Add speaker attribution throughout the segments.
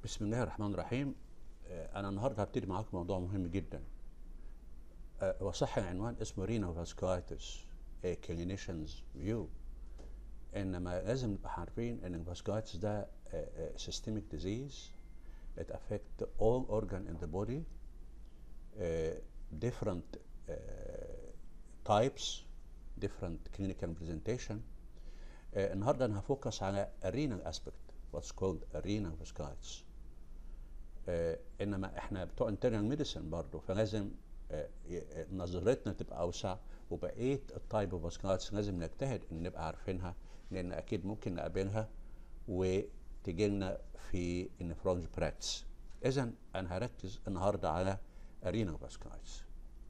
Speaker 1: بسم الله الرحمن الرحيم آه، انا النهارده هبتدي معاكم موضوع مهم جدا آه، وصح العنوان اسمه رينا فاسكولايتس كلينيشنز فيو انما لازم نبقى عارفين ان الفاسكولايتس ده سيستميك ديزيز it affect all organ in the body uh, different uh, types different clinical presentation uh, النهارده انا هفوكس على renal aspect what's called renal vasculitis آه، انما احنا بتوع انترنال ميديسن برضه فلازم آه، ي- نظرتنا تبقى اوسع وبقيه التايب اوف فاسكولاريتس لازم نجتهد ان نبقى عارفينها لان اكيد ممكن نقابلها وتجي لنا في النفرولوجي براكتس اذا انا هركز النهارده على ارينا فاسكولاريتس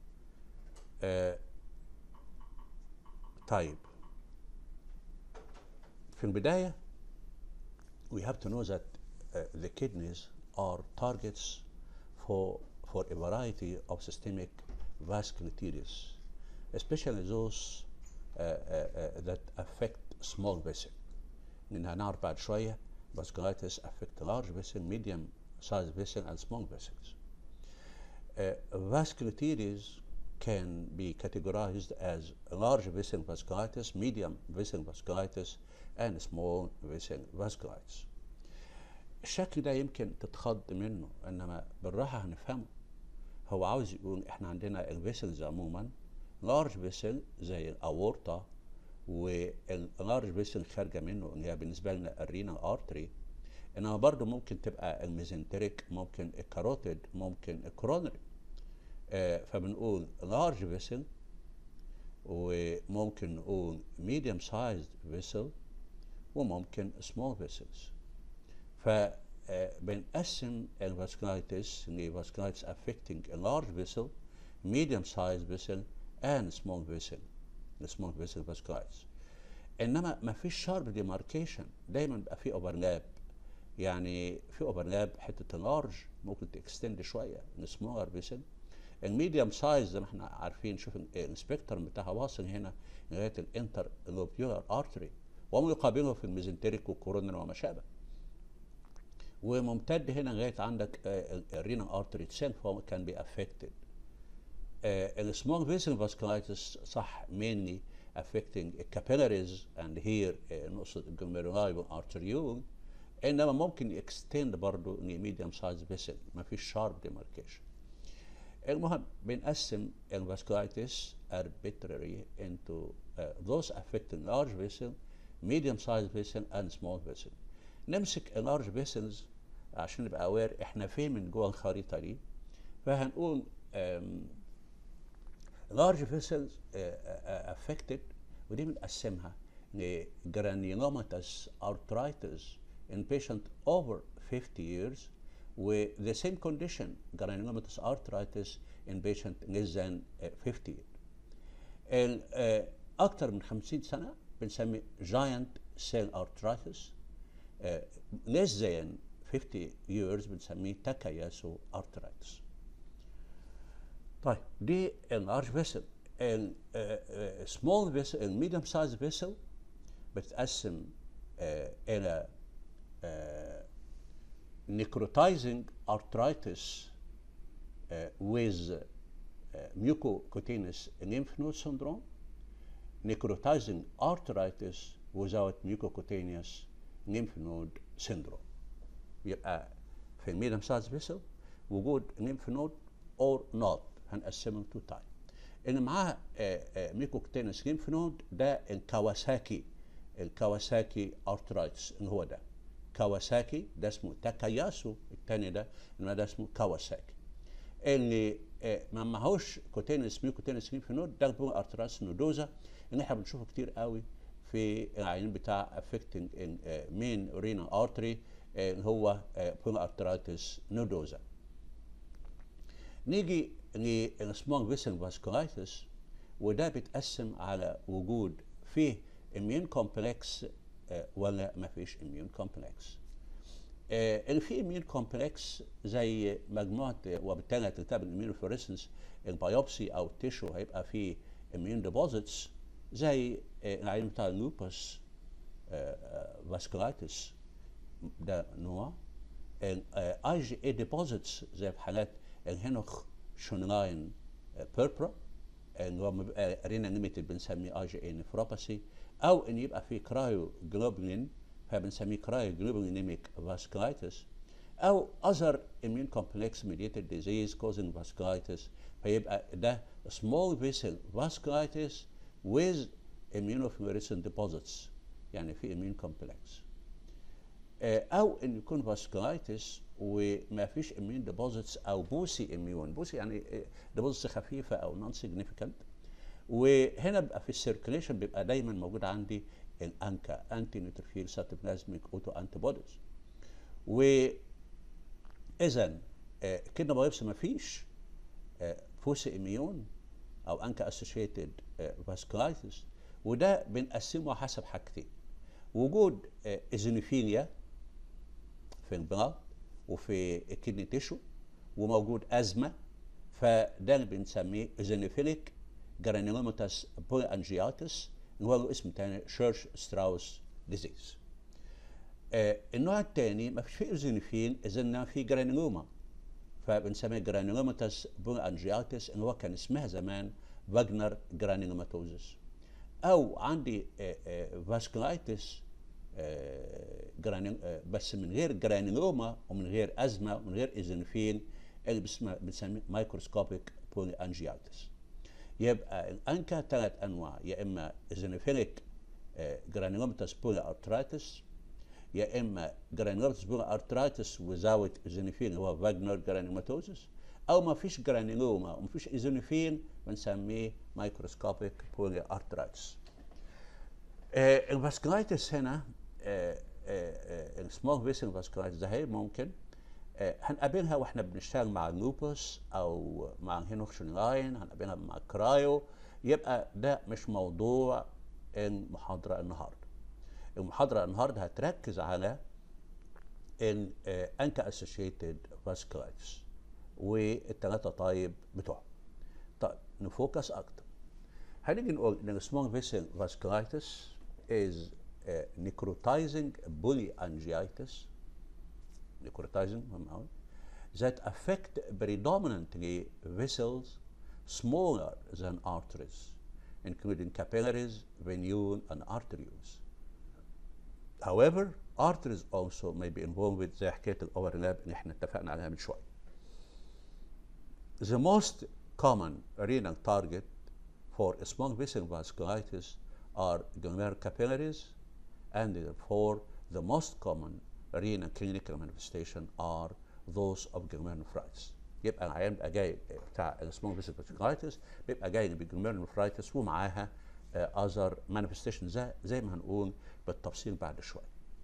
Speaker 1: طيب في البدايه we have to know that uh, the kidneys are targets for for a variety of systemic vasculitides, especially those uh, uh, uh, that affect small vessel. لأن هنعرف بعد شوية vasculitis affect large vessel, medium sized vessel and small vessels. Uh, vasculitides can be categorized as large vessel vasculitis, medium vessel vasculitis, and small vessel vasculitis. الشكل ده يمكن تتخض منه انما بالراحه هنفهمه هو عاوز يقول احنا عندنا الفيسلز عموما لارج فيسل زي الاورطه واللارج فيسل خارجه منه اللي هي بالنسبه لنا الرينا ارتري انما برضه ممكن تبقى الميزنتريك ممكن الكاروتيد ممكن الكورونري آه فبنقول لارج فيسل وممكن نقول ميديوم سايزد فيسل وممكن سمول فيسلز فبنقسم الفاسكولايتس لفاسكولايتس affecting a large vessel, medium sized vessel and small vessel small vessel vasculitis انما ما فيش شارب ديماركيشن دايما بيبقى في اوفرلاب يعني في اوفرلاب حته اللارج ممكن تكستند شويه السمولر فيسل الميديوم سايز زي ما احنا عارفين شوف السبيكترم بتاعها واصل هنا لغايه الانتر لوبيولار ارتري وما يقابله في الميزنتريك والكورونر وما شابه وممتد هنا لغايه عندك الرينا ارتري اتسيلف هو كان بي افكتد السمول فيسل فاسكولايتس صح mainly affecting capillaries and here uh, نقصد الجلوميرولاي والارتريول انما ممكن يكستند برضه لميديوم سايز فيسل ما فيش شارب ديماركيشن المهم بنقسم الفاسكولايتس arbitrary into uh, those affecting large vessel medium sized vessel and small vessel نمسك اللارج فيسلز عشان نبقى اوير احنا فين من جوه الخريطه دي فهنقول لارج فيسلز affected ودي بنقسمها لجرانيولوماتس arthritis in patient over 50 years with the same condition granulomatous arthritis in patient less than uh, 50 years. ال- آه، اكتر من 50 سنه بنسمي giant cell arthritis آه، less than 50 years بنسميه تاكاياسو arthritis طيب دي اللارج فيسل السمول فيسل الميديوم سايز فيسل بتتقسم آه، الى necrotizing arthritis uh, with uh, mucocutaneous lymph node syndrome, necrotizing arthritis without mucocutaneous lymph node syndrome. يبقى في الميديم سايز فيسل وجود lymph node or not هنقسمهم تو تايب. اللي معاه ميكوكتينس lymph node ده الكawasaki الكawasaki arthritis اللي هو ده. كawasaki ده اسمه تاكاياسو الثاني ده انما ده اسمه كawasaki. اللي آه، ما معهوش كوتينس ميوكوتينس lymph node ده بيبقى ارتراس نودوزا اللي احنا بنشوفه كتير قوي في العيان بتاع affecting مين رينا ارتري اللي هو بيبقى ارترايتس نودوزا. نيجي للسمول فيسل فاسكولايتس وده بيتقسم على وجود فيه اميون كومبلكس ولا ما فيش اميون كومبلكس اللي فيه اميون كومبلكس زي مجموعه وبالتالي هتنتبه الاميونوفلوريسنس البيوبسي او التيشو هيبقى فيه اميون ديبوزيتس زي آه، العين بتاع اللوبس فاسكولايتس ده نوع اي جي اي ديبوزيتس زي في حالات الهينوخ شونلاين بيربرا اللي هو بيبقى ارينا ليميتد بنسميه اي جي اي نفروباثي او ان يبقى في كرايو جلوبولين فبنسميه كرايو جلوبولينيميك فاسكولايتس او other immune complex mediated disease causing vasculitis فيبقى ده small vessel vasculitis with immunofluorescent deposits يعني في immune complex او ان يكون فاسكولايتس وما فيش اميون ديبوزيتس او بوسي اميون بوسي يعني ديبوزيتس خفيفه او نون سيجنيفيكانت وهنا بيبقى في السيركيليشن بيبقى دايما موجود عندي الانكا انتي نيوتروفيل ساتوبلازميك اوتو انتي بوديز و اذا كدني بايبسي ما فيش فوسي اميون او انكا اسوشيتد فاسكولايتس وده بنقسمه حسب حاجتين وجود ايزونوفيليا في البلاد وفي الكدني تيشو وموجود ازمه فده اللي بنسميه ايزونوفيليك جرانيلوماتس بول انجياتس اللي هو له اسم تاني شيرش ستراوس ديزيز آه النوع الثاني ما فيش فيه ايزونوفيل اذا في جرانيلوما فبنسميه جرانيلوماتس بول انجياتس اللي هو كان اسمها زمان فاجنر جرانيلوماتوزس او عندي فاسكولايتس بس من غير جرانيلوما ومن غير ازمه ومن غير ايزنفين اللي بنسميه مايكروسكوبيك بولي انجياتس يبقى الانكا ثلاث انواع يا اما ايزنفيليك جرانيلوماتس بولي ارترايتس يا اما جرانيلوماتس بولي ارترايتس وزاوت ايزنفين اللي هو فاجنر جرانيلوماتوزس او ما فيش جرانيلوما وما فيش ايزونوفين بنسميه مايكروسكوبيك بولي ارترايتس آه الفاسكولايتس هنا السمول فيسل فاسكولايتس ده هي ممكن آه هنقابلها واحنا بنشتغل مع اللوبوس او مع الهينوكشن لاين هنقابلها مع الكرايو يبقى ده مش موضوع المحاضره النهارده المحاضره النهارده هتركز على ال انكا اسوشيتد فاسكولايتس والثلاثه طيب بتوعهم. طيب نفوكس اكتر. هنيجي نقول ان السمول فيسل فاسكولايتس is uh, necrotizing polyangiitis necrotizing مهم قوي that affect predominantly vessels smaller than arteries including capillaries, venules, and arterioles. However, arteries also may be involved زي حكايه الاوفرلاب اللي احنا اتفقنا عليها من شويه. The most common renal target for small vessel vasculitis are glomerular capillaries, and therefore the most common renal clinical manifestation are those of glomerulonephritis. يبقى العيان بيبقى جاي بتاع السمول فيسل فاسكولايتس بيبقى جاي بجلوميرولونفرايتس ومعاها اذر مانيفستيشن زي زي ما هنقول بالتفصيل بعد شويه.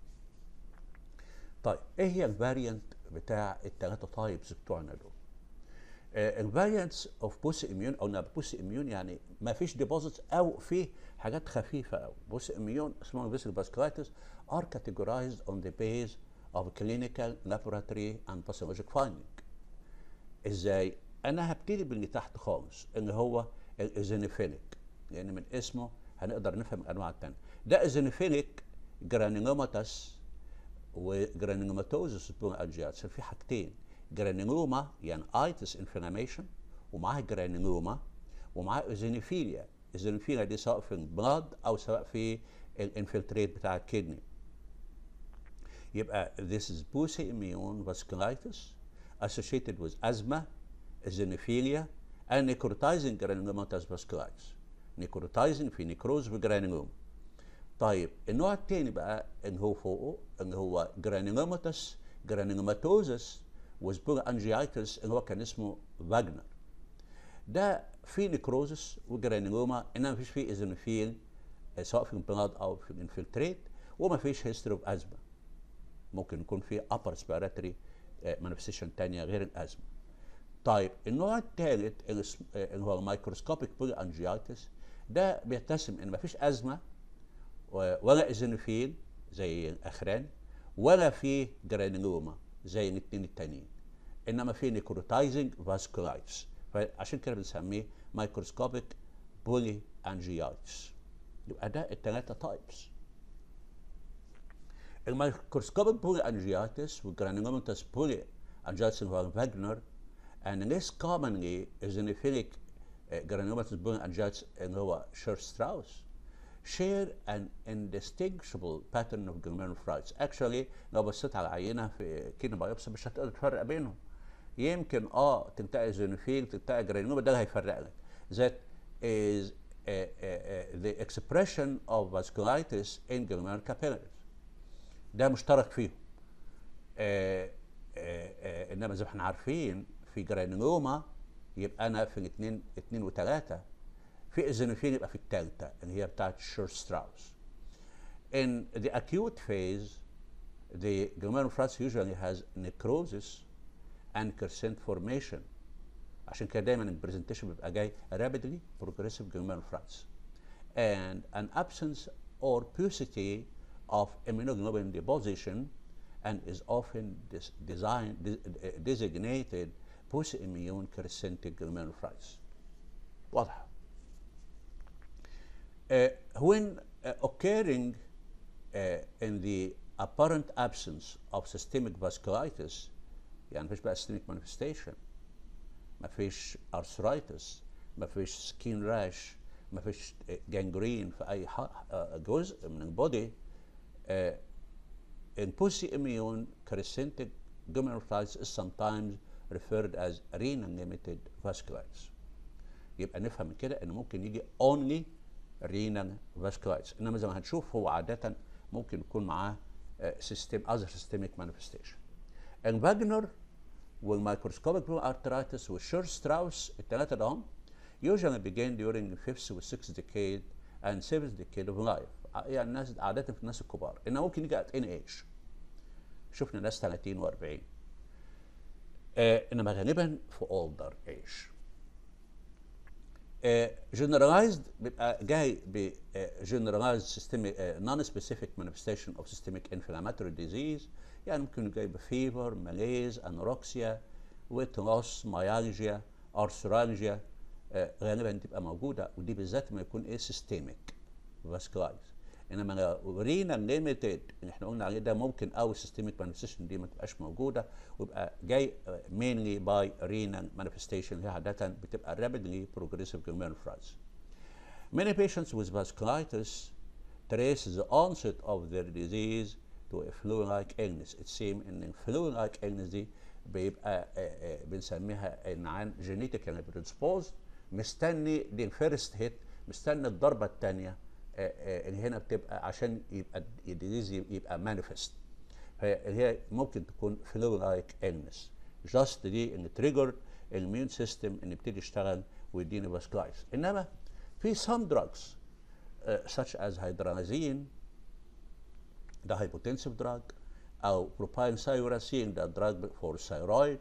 Speaker 1: طيب ايه هي الفاريانت بتاع الثلاثه تايبس بتوعنا دول؟ الفاريانتس اوف بوس اميون او بوس اميون يعني ما فيش ديبوزيتس او في حاجات خفيفه قوي بوس اميون سمول فيسل فاسكولايتس are categorized on the base of clinical laboratory and pathologic finding. ازاي؟ انا هبتدي باللي تحت خالص اللي هو الايزينوفيليك لان من اسمه هنقدر نفهم الانواع الثانيه. ده ايزينوفيليك جرانيلوماتس وجرانيلوماتوزس بونالجياتس في حاجتين جرانيلوما يعني ايتس انفلاميشن ومعاها جرانيلوما ومعاها ايزينوفيليا ايزينوفيليا دي سواء في البلاد او سواء في الانفلتريت بتاع الكدني يبقى this is immune vasculitis associated with asthma, eosinophilia, and necrotizing granulomatous vasculitis. necrotizing في نيكروز وجرانيلوم. طيب النوع الثاني بقى اللي هو فوقه اللي هو جرانيلوماتس جرانيلوماتوزس وسبور انجيايتس اللي هو كان اسمه فاجنر. ده في نيكروزس وجرانيلوما انما ما فيش فيه ايزونوفيل سواء في البلاد او في الانفلتريت وما فيش هيستوري اوف ازمه. ممكن يكون في upper respiratory مانيفستيشن تانية غير الازمه. طيب النوع الثالث اللي هو الميكروسكوبيك بولي انجياتس ده بيتسم ان مفيش ازمه ولا ايزينوفيل زي الاخران ولا في جرانيلوما زي الاثنين التانيين انما في نيكروتايزنج فاسكولايتس فعشان كده بنسميه ميكروسكوبيك بولي انجياتس يبقى ده الثلاثه تايبس الميكروسكوبيك بولي انجياتس والجرانيوماتس بولي انجياتس involving Wagner and less commonly eosinophilic uh, granulomatous bone angiitis اللي هو شير ستراوس share an indistinguishable pattern of glomerulophryitis. Actually لو بصيت على عينه في كينو بايوبسي مش هتقدر تفرق بينهم. يمكن اه تلتقي زينوفيل تلتقي جرانيوما ده اللي هيفرق لك. That is uh, uh, uh, the expression of vasculitis in glomerular capillaries. ده مشترك فيهم. آه آه آه انما زي ما احنا عارفين في جرانيوما يبقى انا في الاثنين اثنين وثلاثه في ايزينوفيل يبقى في الثالثه اللي هي بتاعت شير ستراوس. In the acute phase, the glomerulonephritis usually has necrosis and crescent formation. عشان كده دايما البرزنتيشن بيبقى جاي rapidly progressive glomerulonephritis and an absence or paucity of immunoglobulin deposition and is often dis designed, de designated post-immune crescentic glomerulonephritis. واضحة. Uh, when uh, occurring uh, in the apparent absence of systemic vasculitis يعني مفيش بقى systemic manifestation مفيش arthritis مفيش skin rash مفيش gangrene في أي جزء من البودي in post-immune crescentic glomerulonephritis is sometimes referred as renal limited vasculitis يبقى نفهم من كده ان ممكن يجي only renal vasculitis انما زي ما هنشوف هو عاده ممكن يكون معاه سيستم other systemic manifestation الفاجنر والميكروسكوبيك arthritis والشير ستراوس الثلاثه ده هم usually begin during the fifth و sixth decade and seventh decade of life يعني الناس عاده في الناس الكبار انه ممكن يجي at any age شفنا ناس 30 و40 آه انما غالبا في older age جنرالايزد بيبقى جاي ب جنرالايزد سيستميك نون سبيسيفيك مانيفستيشن اوف سيستميك انفلاماتوري ديزيز يعني ممكن جاي بفيفر ماليز انوركسيا ويت لوس مايالجيا ارثرالجيا غالبا تبقى موجوده ودي بالذات ما يكون ايه سيستميك فاسكولايز انما لو رينا ليميتد اللي احنا قلنا عليه ده ممكن او سيستميك مانيفستيشن دي ما تبقاش موجوده ويبقى جاي mainly by renal manifestation اللي هي عاده بتبقى rapidly progressive glomerulonephritis. Many patients with vasculitis trace the onset of their disease to a flu-like illness. It seems ان flu-like illness دي بيبقى بنسميها النعان genetically predisposed مستني دي الفيرست هيت مستني الضربه الثانيه اللي هنا بتبقى عشان يبقى الديزيز يبقى مانيفست فهي هي ممكن تكون فلو لايك illness جاست دي ان تريجر الميون سيستم ان يبتدي يشتغل ويديني فاسكولايتس انما في some drugs uh, such as hydrazine ده hypotensive drug او propyl cyracine ده drug for thyroid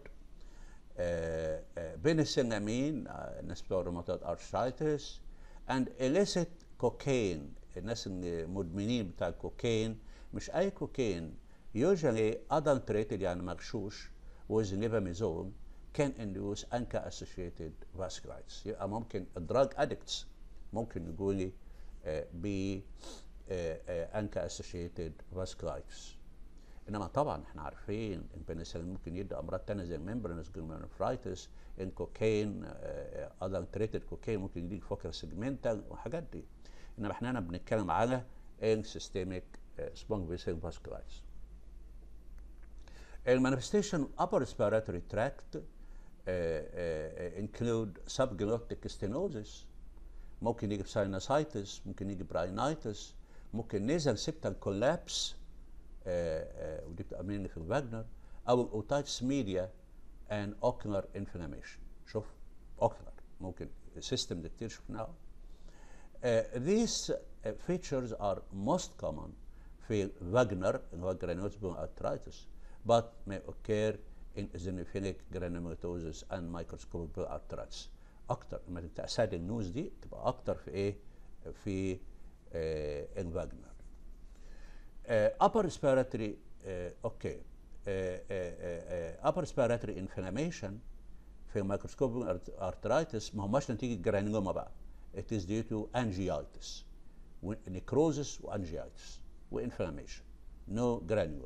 Speaker 1: بنسلامين الناس بتوع روماتويد ارثرايتس and illicit كوكايين الناس اللي مدمنين بتاع الكوكايين مش اي كوكايين usually adulterated يعني مغشوش with levamisole can induce ANCA associated vasculitis يبقى ممكن الدراج ادكتس ممكن يقول لي ب ANCA associated vasculitis انما طبعا احنا عارفين البنسلين ممكن يدي امراض تانية زي الممبرانس جلوميرونفرايتس الكوكايين ادلتريتد كوكايين ممكن يديك فوكر سيجمنتال والحاجات دي انما احنا هنا بنتكلم على السيستميك سبونج فيسل فاسكولايتس المانيفستيشن upper respiratory tract uh, uh, include subglottic stenosis ممكن يجي بساينوسايتس ممكن يجي براينايتس ممكن نيزل سيبتال كولابس ودي بتبقى mainly في الفاجنر او الاوتايتس ميديا and ocular inflammation شوف ocular ممكن السيستم ده كتير شفناه Uh, these uh, features are most common في Wagner اللي هو granulomatous arthritis but may occur in eosinophilic granulomatosis and microscopic arthritis اكتر لما تبقى ساد النوز دي تبقى اكتر في ايه في uh, الفاجنر uh, upper respiratory uh, okay uh, uh, uh, upper respiratory inflammation في الميكروسكوبيك arthritis ما هماش نتيجه جرانيوما بقى it is due to angiitis necrosis وانجيايتس وانفلاميشن no granule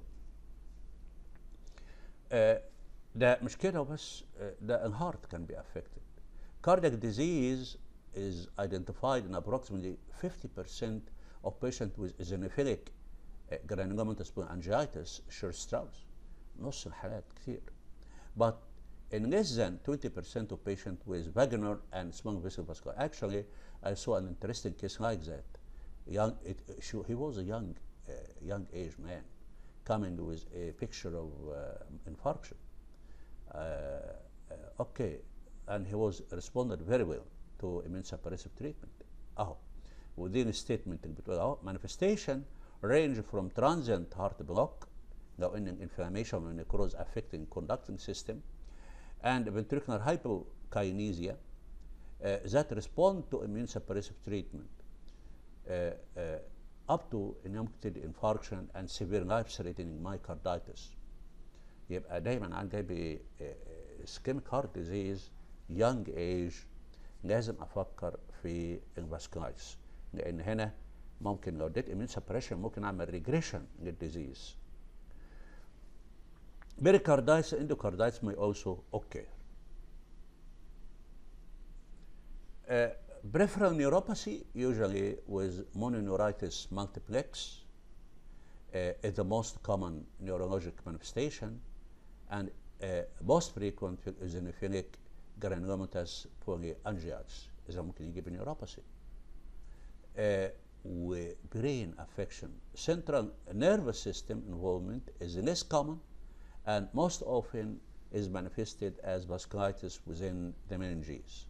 Speaker 1: آه، ده مش كده وبس آه، ده الهارت can be affected cardiac disease is identified in approximately 50% of patients with eosinophilic uh, granulomatous meningitis Scher-Strauss نص الحالات كتير but in less than 20% of patients with vaginal and small vessel vascular actually I saw an interesting case like that young it, he was a young uh, young age man coming with a picture of uh, infarction uh, uh, okay and he was responded very well to immune suppressive treatment اهو ودي الستيتمنت اللي بتقول اهو manifestation range from transient heart block لو ان inflammation or necrosis affecting conducting system and ventricular hypokinesia uh, that respond to immune suppressive treatment uh, uh, up to inhibited infarction and severe life-threatening myocarditis يبقى دايما عن جاي ب ischemic heart disease young age لازم افكر في الفاسكولايتس لان هنا ممكن لو اديت immune suppression ممكن اعمل ريجريشن للديزيز pericarditis endocarditis may also occur uh, peripheral neuropathy usually with mononeuritis multiplex uh, is the most common neurologic manifestation and uh, most frequent في eosinophilic granulomatous polyangiitis اذا ممكن يجي بنيوروباثي uh, وبرين affection central nervous system involvement is less common and most often is manifested as vasculitis within the meninges.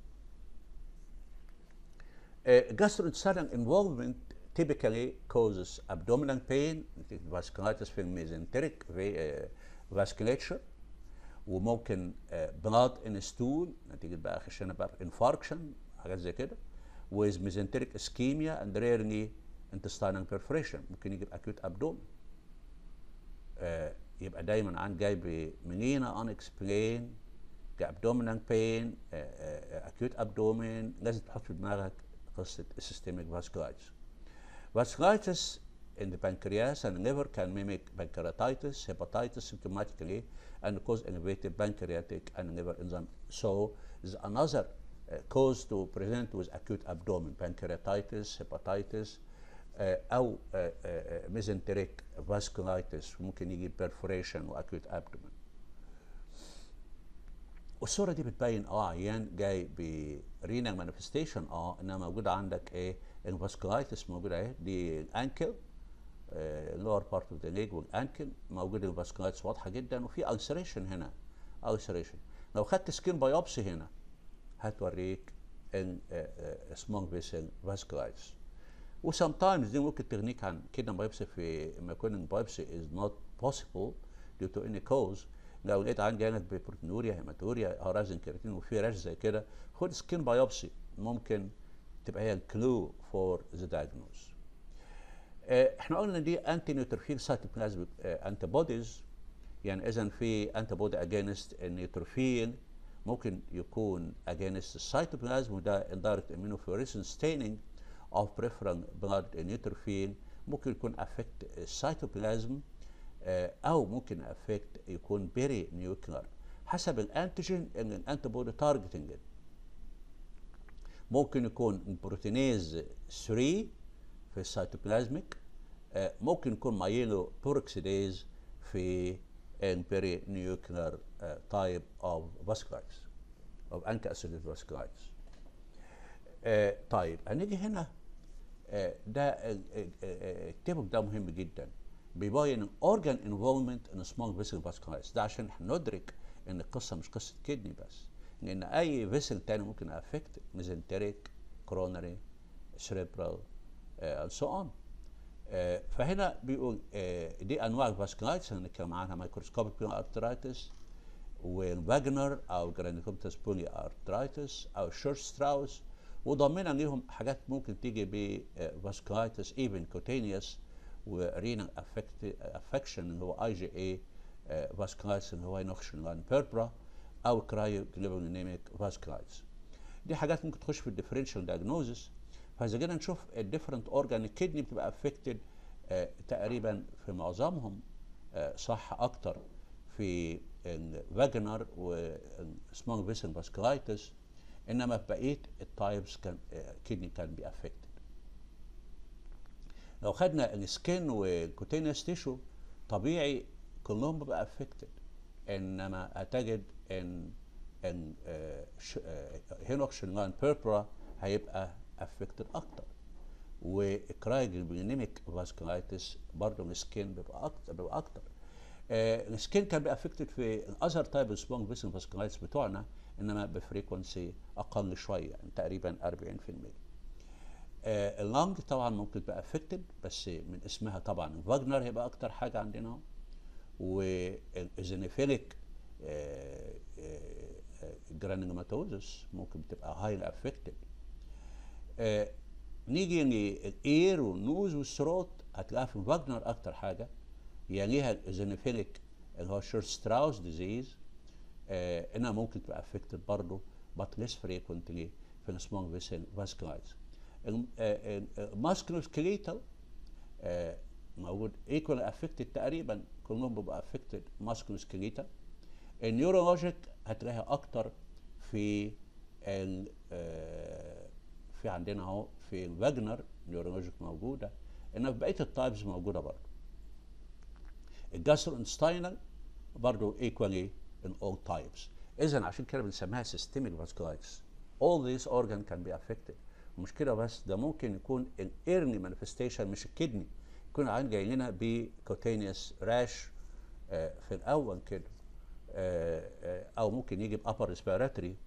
Speaker 1: Uh, gastrointestinal involvement typically causes abdominal pain, vasculitis في mesenteric uh, vasculature وممكن uh, blood in stool نتيجة بقى خشنة بقى infarction حاجات زي كده with mesenteric ischemia and rarely intestinal perforation ممكن يجي acute abdomen uh, يبقى دايما عن جاي بمنينا unexplained abdominal pain uh, uh, acute abdomen لازم تحط في دماغك قصة systemic vasculitis. Vasculitis in the pancreas and liver can mimic pancreatitis, hepatitis symptomatically and cause elevated pancreatic and liver enzyme. So is another uh, cause to present with acute abdomen, pancreatitis, hepatitis, uh, او ميزنتريك فاسكولايتس ممكن يجي perforation واكيوت abdomen والصوره دي بتبين اه عيان جاي برينال مانيفستيشن اه انها موجوده عندك ايه الفاسكولايتس موجوده اهي دي الانكل اللور بارت اوف ذا ليج والانكل موجود الفاسكولايتس واضحه جدا وفي ulceration هنا ulceration لو خدت سكين بايوبسي هنا هتوريك ان سمول فيسل فاسكولايتس وسام تايمز دي ممكن تغنيك عن كده بايبسي في لما يكون البايبسي از نوت بوسيبل ديو تو اني كوز لو لقيت عندي عندك ببروتينوريا هيماتوريا هرازن كيراتين وفي راش زي كده خد سكين بايوبسي ممكن تبقى هي الكلو فور ذا دايجنوز احنا قلنا دي انتي نيوتروفيل سايتوبلازميك انتي بوديز يعني اذا في انتي بودي اجينست النيوتروفيل ممكن يكون اجينست السيتوبلازم وده اندايركت امينوفلوريسنس ستيننج of peripheral blood neutrophil ممكن يكون affect السيتوبلازم او ممكن affect يكون بيري نيوكلر حسب الانتيجين ان الانتي بودي تارجتنج ممكن يكون بروتينيز 3 في السيتوبلازميك ممكن يكون مايلو بوركسيديز في البيري نيوكلر تايب اوف فاسكولايتس او انكا اسيديد فاسكولايتس آه طيب هنيجي هنا آه ده التيبك ده مهم جدا بيبين اورجان انفولمنت ان سمول فيسل فاسكولايتس ده عشان احنا ندرك ان القصه مش قصه كدني بس لان اي فيسل تاني ممكن افكت ميزنتريك كرونري سريبرال اند سو اون فهنا بيقول آه دي انواع الفاسكولايتس هنتكلم عنها مايكروسكوبيك ارترايتس والفاجنر او جرانيكومتاس بولي ارترايتس او شيرش ستراوس وضمنا ليهم حاجات ممكن تيجي بفاسكولايتس ايفن كوتينيوس ورينال افكشن اللي هو اي جي اي فاسكولايتس اللي هو ينخشن لاين بيربرا او كرايو جلوبينيميك فاسكولايتس دي حاجات ممكن تخش في الديفرنشال دايجنوزس فاذا جينا نشوف الديفرنت اورجان الكدني بتبقى افكتد آه، تقريبا في معظمهم آه، صح اكتر في الفاجنر وسمول فيسن فاسكولايتس انما في بقيه التايبس كان كدني كان بي افكتد لو خدنا السكين والكوتينيوس تيشو طبيعي كلهم بيبقى افكتد انما هتجد ان ان هينوكشن لاين بيربرا هيبقى افكتد اكتر وكرايجلبينيميك فاسكولايتس برضه السكين بيبقى اكتر بيبقى اكتر آه السكين كان بيبقى افكتد في الاذر تايب سبونج فيسن فاسكولايتس بتوعنا انما بفريكونسي اقل شويه يعني تقريبا 40% آه اللانج طبعا ممكن تبقى افكتد بس من اسمها طبعا فاجنر هيبقى اكتر حاجه عندنا والزينيفيليك آه آه جرانيوماتوزس ممكن تبقى هايلي افكتد نيجي للاير والنوز والثروت هتلاقيها في فاجنر اكتر حاجه يليها الزينيفيليك اللي هو شير ستراوس ديزيز آه انها ممكن تبقى افكتد برضه but less frequently في السمول فيسل فاسكولايتس الماسكولو سكليتال موجود ايكوال افكتد تقريبا كلهم بيبقى افكتد ماسكولو سكليتال النيورولوجيك هتلاقيها اكتر في ال آه في عندنا اهو في الفاجنر نيورولوجيك موجوده انما في بقيه التايبز موجوده برضه الجاسترو انستاينال برضه ايكوالي in all types اذا عشان كده بنسميها systemic vasculitis all these organ can be affected ومش كده بس ده ممكن يكون الايرني مانيفستيشن مش الكدني يكون العيان جاي لنا بكوتينيوس راش آه في الاول كده آه آه او ممكن يجي بابر ريسبيراتوري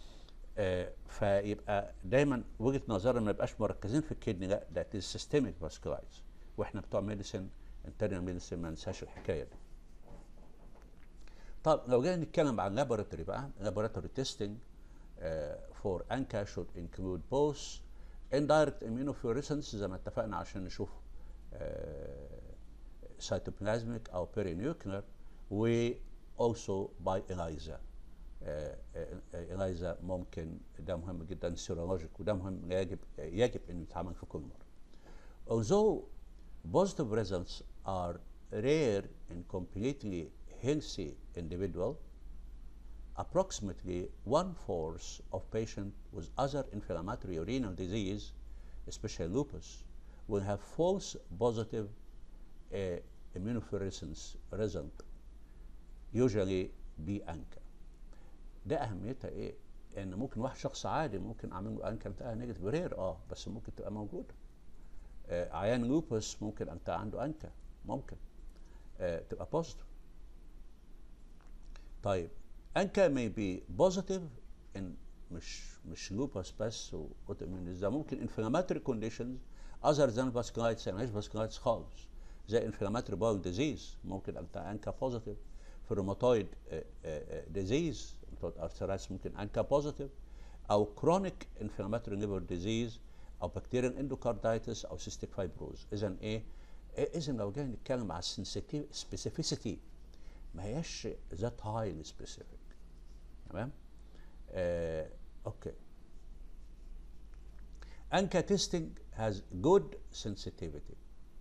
Speaker 1: فيبقى دايما وجهه نظرنا ما يبقاش مركزين في الكدني لا ده سيستميك فاسكولايتس واحنا بتوع ميديسن انترنال ميديسن ما ننساش الحكايه دي طب لو جينا نتكلم عن لابوراتوري بقى لابوراتوري تيستنج فور انكا should include both indirect immunofluorescence زي ما اتفقنا عشان نشوف سيتوبلازميك او بيرينيوكلر و also by ELISA إليزا ممكن ده مهم جدا سيرولوجيك وده مهم يجب يجب انه يتعمل في كل مره. Although positive results are rare in completely healthy individual, approximately one fourth of patients with other inflammatory renal disease, especially lupus, will have false positive uh, immunofluorescence result, usually be ANCA. ده اهميتها ايه؟ ان ممكن واحد شخص عادي ممكن اعمل له انكا بتاعها نيجاتيف رير اه بس ممكن تبقى موجوده. آه عيان لوبس ممكن انت عنده انكا ممكن آه تبقى بوزيتيف. طيب انكا may be positive in مش مش لوبس بس واوتوميون ده ممكن انفلاماتوري كونديشنز اذر ذان فاسكولايتس يعني مش فاسكولايتس خالص زي انفلاماتوري باول ديزيز ممكن انت انكا بوزيتيف في الروماتويد ديزيز روماتويد ارثرايتس ممكن انكا بوزيتيف او كرونيك انفلاماتوري ليفر ديزيز او بكتيريال اندوكاردايتس او سيستيك فايبروز اذا ايه اذا لو جينا نتكلم على السنسيتيف سبيسيفيسيتي ما هياش ذات هايلي سبيسيفيك تمام آه اوكي ANCA testing has good sensitivity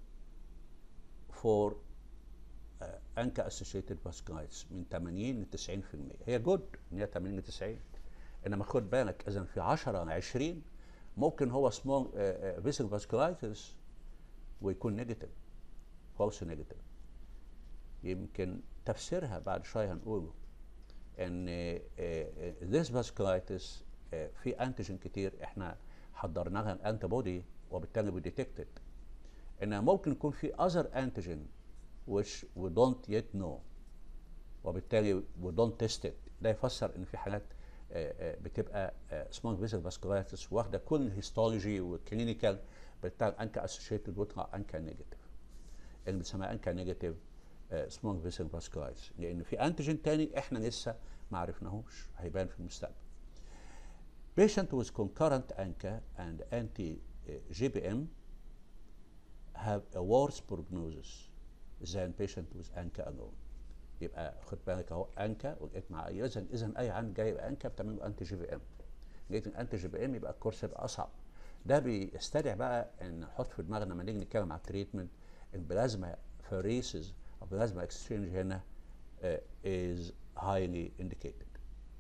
Speaker 1: for uh, ANCA associated vasculitis من 80 ل 90% هي جود ان هي 80 ل 90 انما خد بالك اذا في 10 ل 20 ممكن هو سمول فيسل فاسكولايتس ويكون نيجاتيف فالس نيجاتيف يمكن تفسيرها بعد شويه هنقوله ان ذيس فاسكولايتس في انتيجين كتير احنا حضرنا لها الانتي بودي وبالتالي بيديتكتد ان ممكن يكون في اذر انتيجين which we don't yet know وبالتالي we don't test it ده يفسر ان في حالات بتبقى سمول فيزل فاسكولايتس واخده كل الهيستولوجي والكلينيكال بتاع انكا اسوشيتد ويطلع انكا نيجاتيف اللي بنسميها انكا نيجاتيف سمول فيزل فاسكولايتس لان في انتيجين تاني احنا لسه ما عرفناهوش هيبان في المستقبل Patient with concurrent ANCA and anti-GBM have a worse prognosis than patient with ANCA alone. يبقى خد بالك اهو انكا ولقيت مع اي اذا اذا اي عند جاي انكا بتعمل له انتي جي بي ام لقيت الانتي جي بي ام يبقى الكورس يبقى اصعب ده بيستدعي بقى ان نحط في دماغنا لما نيجي نتكلم على التريتمنت البلازما فريسز او بلازما اكسشينج هنا uh, is highly indicated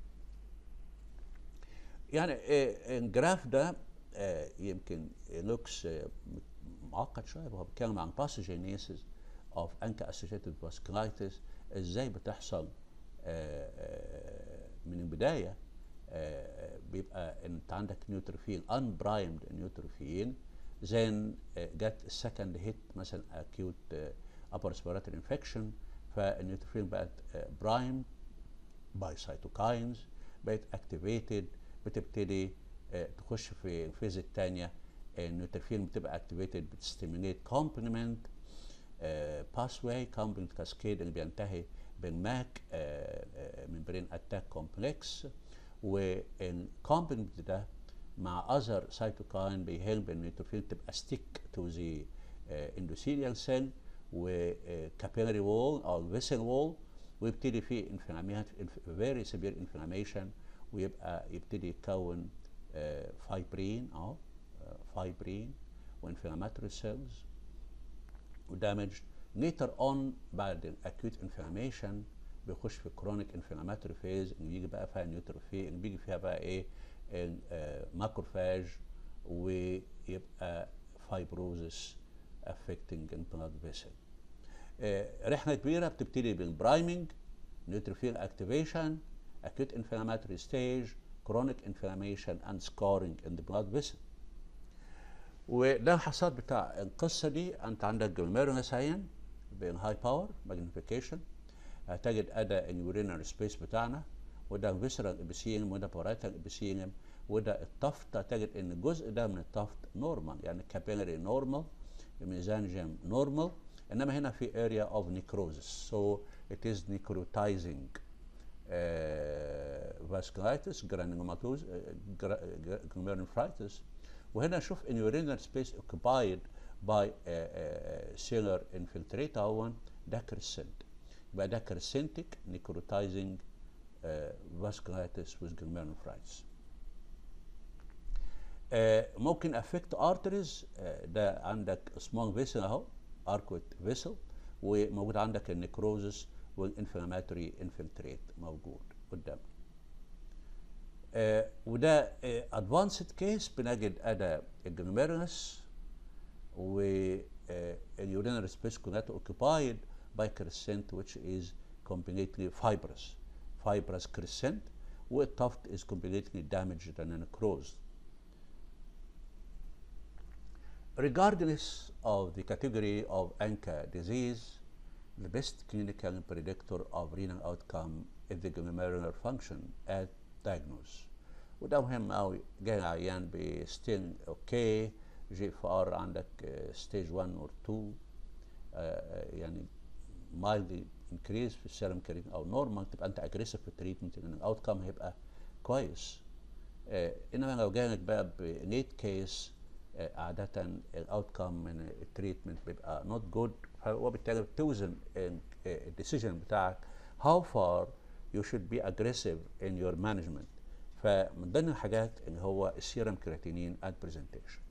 Speaker 1: يعني uh, الجراف ده uh, يمكن looks uh, معقد شويه هو بيتكلم عن pathogenesis of ANCA associated vasculitis ازاي بتحصل uh, uh, من البدايه uh, بيبقى انت عندك نيوتروفيل unprimed نيوتروفيل then uh, جت السكند هيت مثلا acute uh, upper respiratory infection فالنيوتروفيل بقت برايم باي سيتوكاينز بقت اكتيفيتد بتبتدي تخش في الفيز الثانيه النيوتروفيل بتبقى اكتيفيتد بتستيميليت كومبلمنت باس واي كومبلمنت كاسكيد اللي بينتهي بالماك ممبرين اتاك كومبلكس والكومبلمنت ده مع اذر سيتوكاين بيهلب النيوتروفيل تبقى ستيك تو ذا اندوثيليال سيل وكابيلاري وول او فيسل وول ويبتدي في انفلاميشن فيري سيفير انفلاميشن ويبقى يبتدي يتكون فايبرين اه فايبرين وانفلاماتوري سيلز ودامج ليتر اون بعد الاكيوت انفلاميشن بيخش في كرونيك انفلاماتوري فيز اللي بيجي بقى فيها نيوتروفيل اللي بيجي فيها بقى ايه ماكروفاج ويبقى فايبروزس affecting البلاد فيسل رحله كبيره بتبتدي بالبرايمنج نيوتروفيل اكتيفيشن acute inflammatory stage chronic inflammation and scarring in the blood vessel وده الحصاد بتاع القصه دي انت عندك جلوميرونساين بين هاي باور ماجنيفيكيشن هتجد ادى اليورينال سبيس بتاعنا وده فيسرال ابيثيليوم وده بارايتال ابيثيليوم وده الطفت هتجد ان الجزء ده من الطفت نورمال يعني كابيلاري نورمال الميزانجيم نورمال انما هنا في area of necrosis so it is necrotizing uh, vasculitis granulomatosis uh, glomerulonephritis وهنا شوف ان urinary space occupied by uh, uh, cellular infiltrate اهون ده crescent يبقى ده crescentic necrotizing uh, vasculitis with glomerulonephritis آه ممكن افكت ارتريز آه ده عندك سمول فيسل اهو اركوت فيسل وموجود عندك النكروزس والانفلاماتوري انفلتريت موجود قدامك آه وده ادفانسد كيس بنجد ادى الجلوميرولس واليورينال سبيس كونات اوكيبايد باي كريسنت which is completely fibrous fibrous crescent والطفت is completely damaged and necrosed regardless of the category of ANCA disease, the best clinical predictor of renal outcome is the glomerular function at diagnosis. وده مهم قوي جاي عيان بستيل اوكي جي اف ار عندك ستيج 1 اور 2 يعني مايلد انكريز في السيرم كريم او نورمال تبقى انت اجريسيف في التريتمنت لان الاوت كام هيبقى كويس انما لو جالك بقى بليت كيس عادة الاوت كام من التريتمنت بيبقى نوت جود وبالتالي بتوزن الديسيجن بتاعك how far you should be aggressive in your management فمن ضمن الحاجات اللي هو السيرم كرياتينين ات برزنتيشن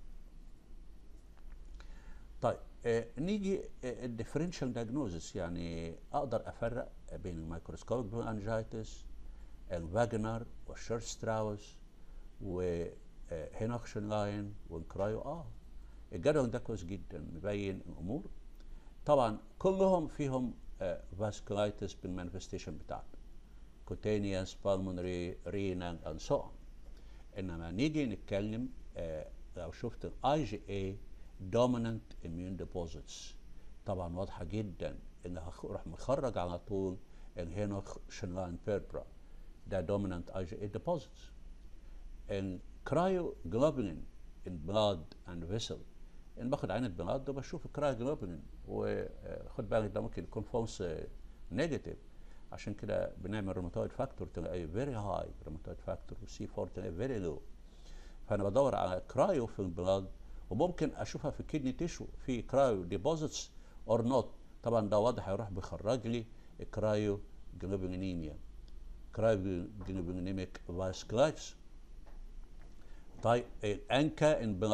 Speaker 1: طيب آه نيجي الديفرنشال دايجنوزس يعني اقدر افرق بين الميكروسكوبيك بون انجيتس الفاجنر والشيرستراوس و هينوكشن لاين والكرايو اه الجدول ده كويس جدا مبين الامور طبعا كلهم فيهم فاسكولايتس بالمانيفستيشن بتاعته كوتينيوس بالمونري رينال اند سو اون انما نيجي نتكلم آه لو شفت الاي جي اي دومينانت اميون ديبوزيتس طبعا واضحه جدا ان هروح مخرج على طول الهينوكشن لاين بيربرا ده دومينانت اي جي اي ديبوزيتس الكرايوجلوبولين in blood and vessel ان باخد عينه بلاد وبشوف الكرايوجلوبولين وخد بالك ده ممكن يكون فولس نيجاتيف عشان كده بنعمل روماتويد فاكتور تلاقي فيري هاي روماتويد فاكتور وسي 4 تلاقي فيري لو فانا بدور على كرايو في البلاد وممكن اشوفها في الكدني تيشو في كرايو ديبوزيتس اور نوت طبعا ده واضح هيروح بيخرج لي الكرايو جلوبولينيميا كرايو جلوبولينيميك فاسكلايتس طيب الانكا ان بلاد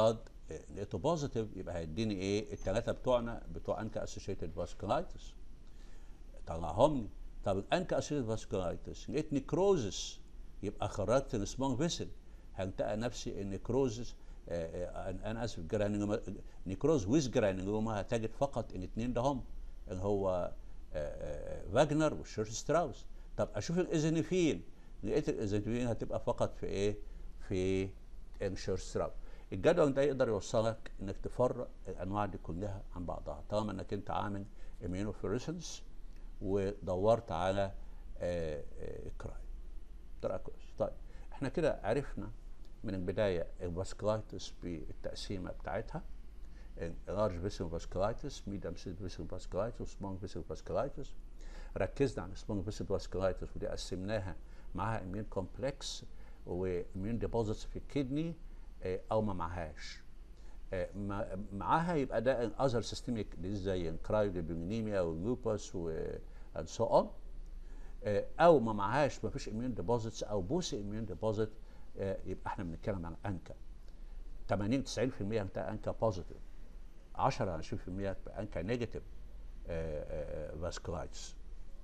Speaker 1: لقيته بوزيتيف يبقى هيديني ايه الثلاثه بتوعنا بتوع انكا اسوشيتد فاسكولايتس طلعهم لي طب الانكا اسوشيتد فاسكولايتس لقيت نيكروزس يبقى خرجت السمول فيسل هلتقى نفسي ان نيكروزس انا اسف جرانيوما نيكروز ويز جرانيوما هتجد فقط ان اثنين ده هم اللي هو فاجنر وشيرش ستراوس طب اشوف الايزينيفين لقيت الايزينيفين هتبقى فقط في ايه في انشيرش ستراوس الجدول ده يقدر يوصلك انك تفرق الانواع دي كلها عن بعضها طالما انك انت عامل اميونوفلوريسنس ودورت على الكراي طريقه كويس طيب احنا كده عرفنا من البدايه الفاسكولايتس بالتقسيمه بتاعتها لارج فيسل فاسكولايتس ميديم فيسل فاسكولايتس وسمول فيسل فاسكولايتس ركزنا على سمول فيسل فاسكولايتس ودي قسمناها معاها اميون كومبلكس واميون ديبوزيتس في الكدني او ما معهاش معاها يبقى ده اذر سيستميك ديزيز زي الكرايوديبيونيميا واللوبس و سو اون او ما معهاش ما فيش اميون ديبوزيتس او بوسي اميون ديبوزيت يبقى احنا بنتكلم عن انكا 80 90% بتاع انكا بوزيتيف 10 20% بتاع انكا نيجاتيف فاسكولايتس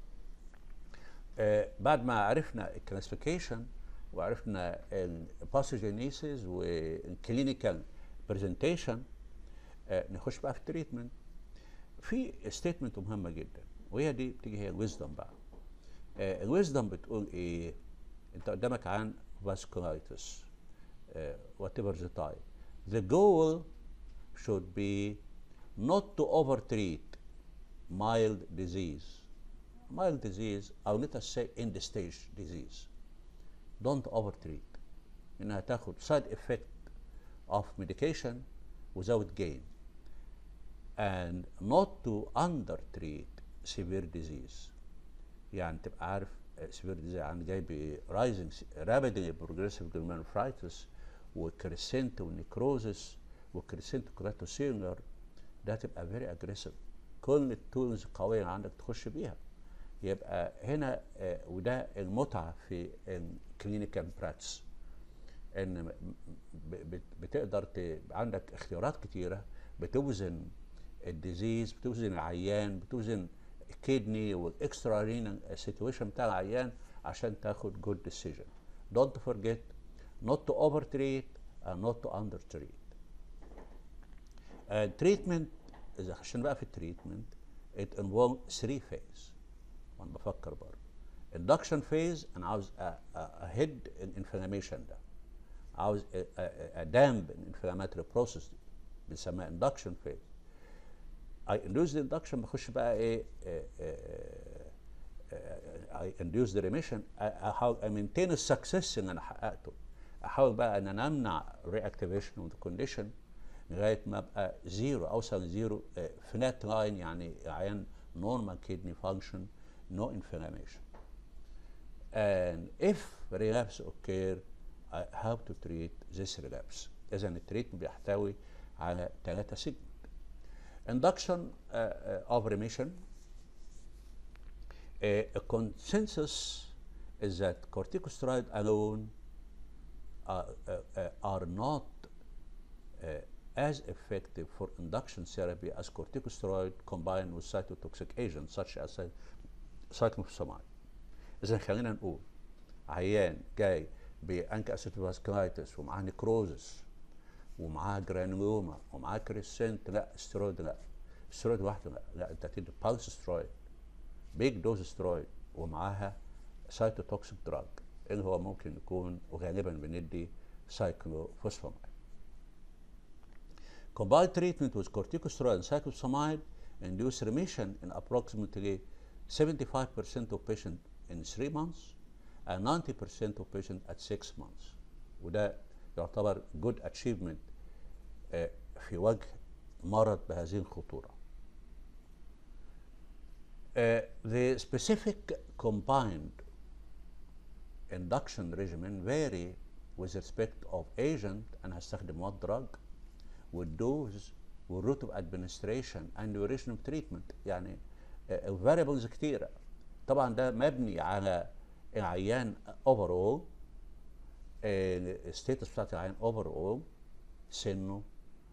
Speaker 1: بعد ما عرفنا الكلاسيفيكيشن وعرفنا الباثوجينيسيس والكلينيكال برزنتيشن نخش بقى في التريتمنت في ستيتمنت مهمه جدا وهي دي بتيجي هي الويزدم بقى الويزدم بتقول ايه انت قدامك عن vasculitis uh, whatever the type the goal should be not to overtreat mild disease mild disease او let us say end stage disease don't overtreat انها تاخد side effect of medication without gain and not to undertreat severe disease يعني تبقى عارف سيفير ديزيز يعني جاي برايزنج رابيدلي بروجريسيف جلوميرفرايتس وكريسنت ونيكروزس وكريسنت كراتوسيلر ده تبقى فيري اجريسيف كل التولز القويه اللي عندك تخش بيها يبقى هنا آه وده المتعه في الكلينيكال براكتس ان بتقدر عندك اختيارات كتيره بتوزن الديزيز بتوزن العيان بتوزن الكدني والاكسترا رينال سيتويشن بتاع العيان عشان تاخد جود ديسيجن دونت فورجيت not to overtreat and not to undertreat التريتمنت اذا خشينا بقى في التريتمنت it involve three phase وانا بفكر برضه induction phase انا عاوز اهد الانفلاميشن ده عاوز ادامب الانفلاماتوري بروسيس بنسميها induction phase I induce the induction بخش بقى ايه I induce the remission احاول امينتين السكسس اللي انا حققته احاول بقى ان انا امنع reactivation of the condition لغايه ما ابقى زيرو اوصل لزيرو فلات لاين يعني عيان normal kidney function no inflammation and if relapse occur I have to treat this relapse اذا التريتمنت بيحتوي على ثلاثه سيجمنت induction uh, uh, of remission. Uh, a consensus is that corticosteroid alone are not as effective for induction therapy as corticosteroid combined with cytotoxic agents such as cyclophosphamide. إذا خلينا نقول عيان جاي بانكا اسيتوفاسكولايتس ومعاه نيكروزس ومعاه جرانيوما ومعاه كريسنت لا استرويد لا استرويد لوحده لا لا انت تدي بالس سترويد بيج دوز سترويد ومعاها سايتوتوكسيك دراج اللي هو ممكن يكون وغالبا بندي سايكلوفوسفاميد Combined treatment with corticosteroid and cyclophosphamide induce remission in approximately 75% of patients in 3 months and 90% of patients at 6 months وده يعتبر good achievement في وجه مرض بهذه الخطورة. Uh, the specific combined induction regimen vary with respect of agent أنا هستخدم what drug والدوز والروت اوف administration and duration of treatment يعني variables كتيرة طبعا ده مبني على العيان overall الستيتس بتاعت العيان overall سنه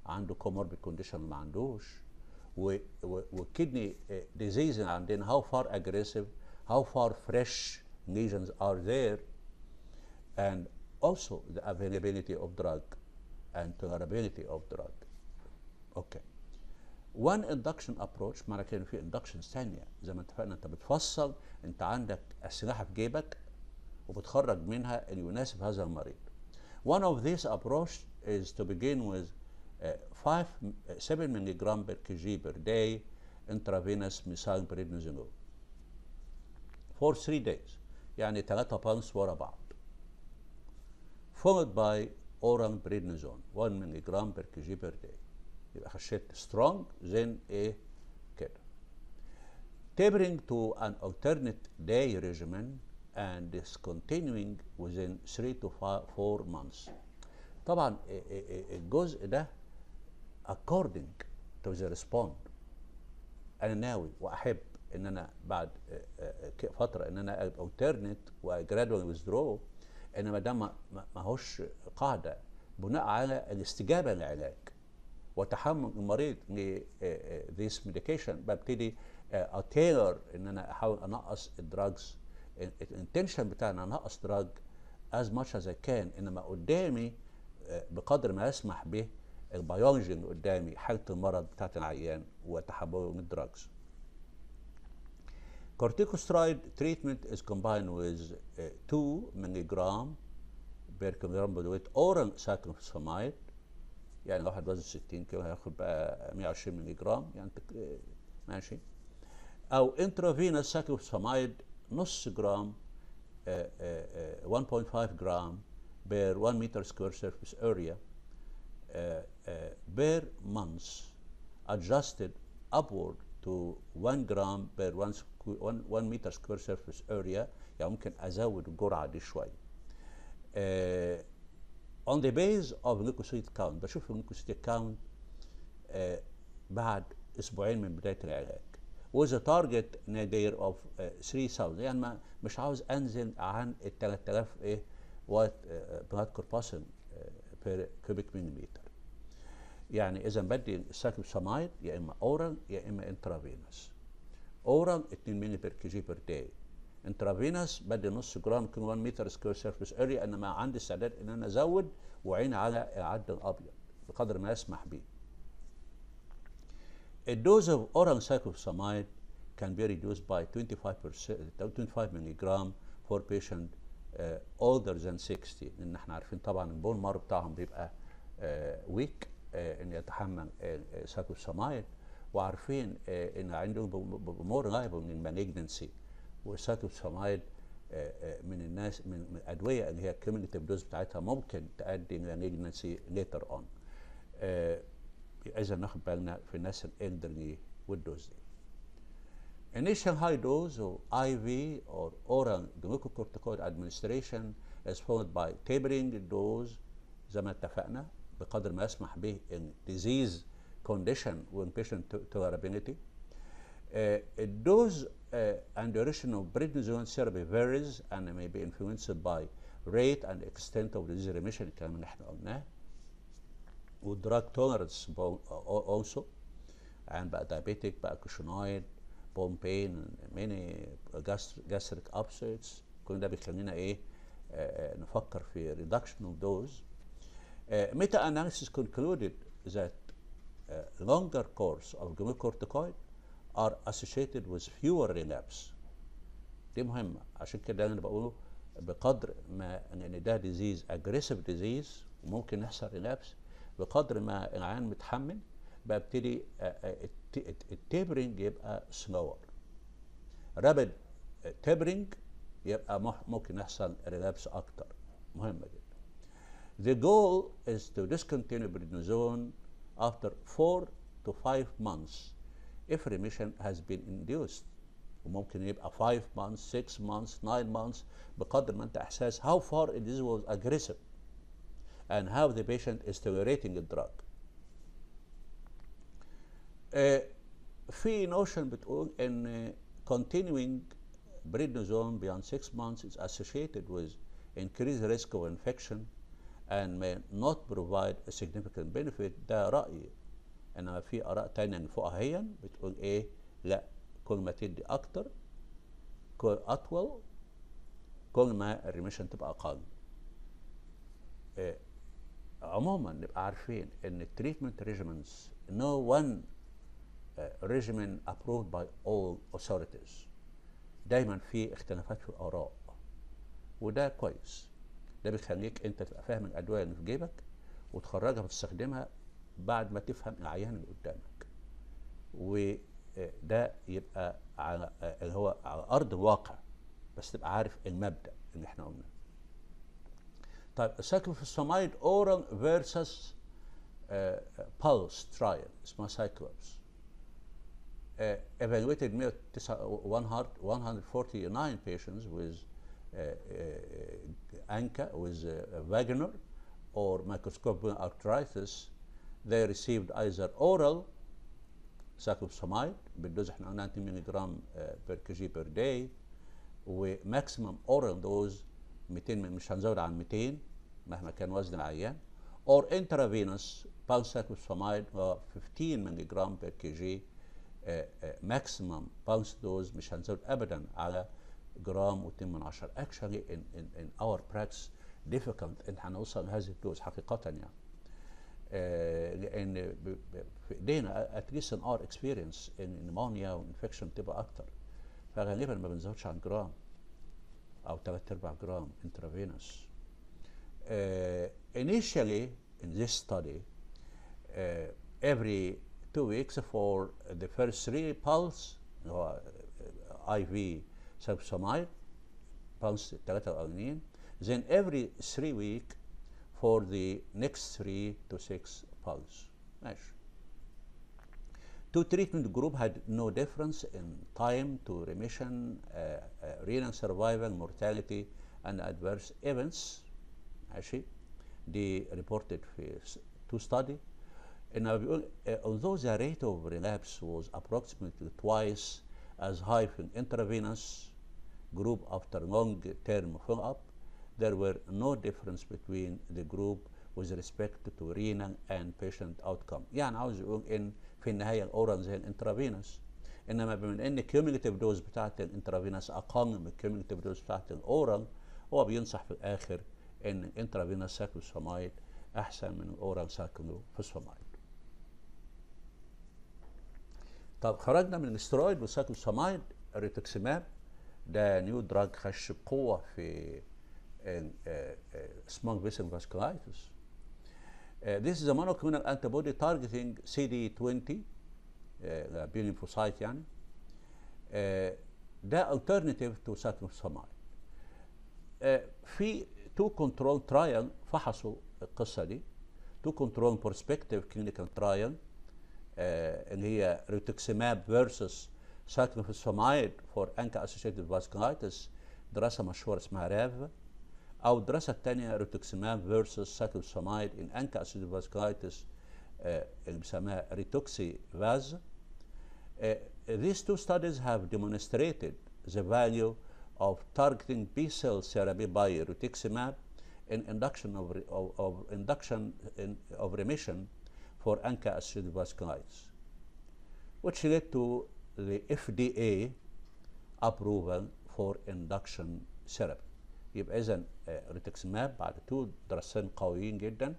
Speaker 1: عنده comorbid condition ما عندوش والكدني disease عندنا how far aggressive how far fresh lesions are there and also the availability of drug and tolerability of drug اوكي one induction approach معنى كده في induction ثانيه زي ما اتفقنا انت بتفصل انت عندك اسلحه في جيبك وبتخرج منها اللي يناسب هذا المريض one of these approach is to begin with uh, 5 uh, 7 milligram per kg per day intravenous methylprednisolone for 3 days يعني 3 بانس ورا بعض followed by oral prednisone 1 milligram per kg per day يبقى خشيت strong then ايه كده tapering to an alternate day regimen and discontinuing within 3 to 4 months طبعا الجزء ده according to the respond انا ناوي واحب ان انا بعد فتره ان انا alternate وجرادوال withdraw انما ده ما هوش قاعده بناء على الاستجابه للعلاج وتحمل المريض ل this medication ببتدي اتيلر ان انا احاول انقص الدراجز الانتنشن بتاعنا انقص دراج as much as I can انما قدامي بقدر ما يسمح به البيولوجي اللي قدامي حاله المرض بتاعت العيان وتحمله من الدراجز corticosteroid treatment is combined with uh, 2 milligram per kilogram body weight oral cyclophosphamide يعني واحد وزن 60 كيلو هياخد بقى 120 مللي جرام يعني ماشي او انترافينوس سايكلوفوسفامايد نص جرام 1.5 جرام بير 1 متر سكوير سيرفيس اريا بير months adjusted upward to 1 جرام بير 1 1 متر سكوير سيرفيس اريا يعني ممكن ازود الجرعه دي شويه uh, on the base of leukocyte count بشوف الليوكوسيت count uh, بعد اسبوعين من بدايه العلاج with a target nadir of uh, 3000 يعني ما مش عاوز انزل عن ال 3000 ايه وايت بلاد كورباسن بير كوبيك مليمتر يعني اذا بدي السايكلوسامايد يا اما اورال يا اما انترافينوس اورال 2 مللي بير كي جي بير داي انترافينوس بدي نص جرام كل 1 متر سكوير سيرفيس اريا انما عندي استعداد ان انا ازود وعين على العد الابيض بقدر ما يسمح به. الدوز of oral cyclophosphamide can be reduced by 25% 25 milligram for patient uh, older than 60 لان احنا عارفين طبعا البون مارو بتاعهم بيبقى ويك uh, uh, ان يتحمل سايكلوفوسفامايد وعارفين ان عندهم مور لايبل من المالجنسي والسايكلوفوسفامايد من الناس من, من الادويه اللي هي الكيميليتيف دوز بتاعتها ممكن تؤدي الى مالجنسي ليتر اون اذا ناخد بالنا في الناس الالدرلي والدوز دي Initial high dose or IV or oral glucocorticoid administration is followed by tapering the dose زي ما اتفقنا بقدر ما يسمح به in disease condition when patient tolerability. Uh, dose uh, and duration of prednisone therapy varies and may be influenced by rate and extent of disease remission الكلام اللي احنا قلناه. والدراج tolerance also and بقى diabetic بقى كوشنويد بون بين ميني gastric upsets كل ده بيخلينا ايه آه نفكر في reduction of dose uh, meta analysis concluded that uh, longer course of glucocorticoid are associated with fewer relapse دي مهمة عشان كده انا بقوله بقدر ما ان ده ديزيز اجريسيف ديزيز وممكن يحصل ريلابس بقدر ما العيان متحمل ببتدي التيبرنج يبقى سلور رابد تيبرنج يبقى ممكن يحصل ريلابس اكتر مهمه جدا The goal is to discontinue prednisone after 4 to 5 months if remission has been induced وممكن يبقى 5 months 6 months 9 months بقدر ما انت احساس how far it is was aggressive and how the patient is tolerating the drug uh, في notion بتقول ان continuing prednisone beyond 6 months is associated with increased risk of infection and may not provide a significant benefit ده رأيي انما في اراء تانية من فوقها هي بتقول ايه لا كل ما تدي اكتر كل اطول كل ما الريميشن تبقى اقل إيه عموما نبقى عارفين ان التريتمنت ريجيمنز no one uh, regimen approved by all authorities دايما في اختلافات في الاراء وده كويس ده بيخليك انت تبقى فاهم الادويه اللي في جيبك وتخرجها وتستخدمها بعد ما تفهم العيان اللي قدامك وده يبقى على اللي هو على ارض الواقع بس تبقى عارف المبدا اللي احنا قلناه طيب سايكلوفوسفامايد اورال فيرسس pulse trial اسمها سايكلوبس uh, evaluated 149 patients with uh, uh, ANCA with uh, Wegener or microscopic arthritis they received either oral cyclopsamide بالدوز احنا قلنا 2 مللي جرام بير كي جي بير داي وماكسيمم اورال دوز 200 مش هنزود عن 200 مهما كان وزن العيان or intravenous pulsatosfamide 15 مللي جرام بير كي جي ماكسيمم pulse دوز مش هنزود ابدا على جرام و2 من عشرة actually in, in, in our practice difficult ان هنوصل لهذه الدوز حقيقة يعني آه لان في ايدينا at least in our experience ان pneumonia وانفكشن تبقى اكتر فغالبا ما بنزودش عن جرام او 3 ارباع جرام intravenous uh, initially in this study uh, every two weeks for the first three pulse هو IV cyclopsamide pulse الثلاثة الأولانيين then every three week for the next three to six pulse ماشي Two treatment group had no difference in time to remission, uh, uh, renal survival, mortality, and adverse events. ماشي دي reported في two study انه بيقول uh, although the rate of relapse was approximately twice as high in intravenous group after long term follow-up there were no difference between the group with respect to renal and patient outcome يعني عاوز يقول ان في النهايه الاورال زي الانترافينوس انما بما ان الكيوميليتيف دوز بتاعت الانترافينوس اقل من الكيوميليتيف دوز بتاعت الاورال هو بينصح في الاخر ان الانترافينوس سايكلوسفامايد احسن من الاورال سايكلوفوسفامايد طب خرجنا من الاسترويد والسايكلوسفامايد الريتوكسيماب ده نيو دراج خش بقوه في small vessel vasculitis. Uh, this is a monoclonal antibody targeting CD20 uh, B lymphocyte يعني uh, ده alternative to cyclopsamide. Uh, في two control trial فحصوا القصة دي two control prospective clinical trial uh, اللي هي rituximab versus cyclophosphamide for ANCA associated vasculitis دراسة مشهورة اسمها رافا او الدراسه الثانيه ريتوكسيماب فيرسس سايكلوسامايد ان انكا اسيد فاسكولايتس اللي بنسميها ريتوكسي فاز these two studies have demonstrated the value of targeting B cell therapy by rituximab in induction of, of, of induction in, of remission for ANCA associated vasculitis, which led to the FDA approval for induction therapy. يبقى اذا ريتكسماب بعد تو دراسين قويين جدا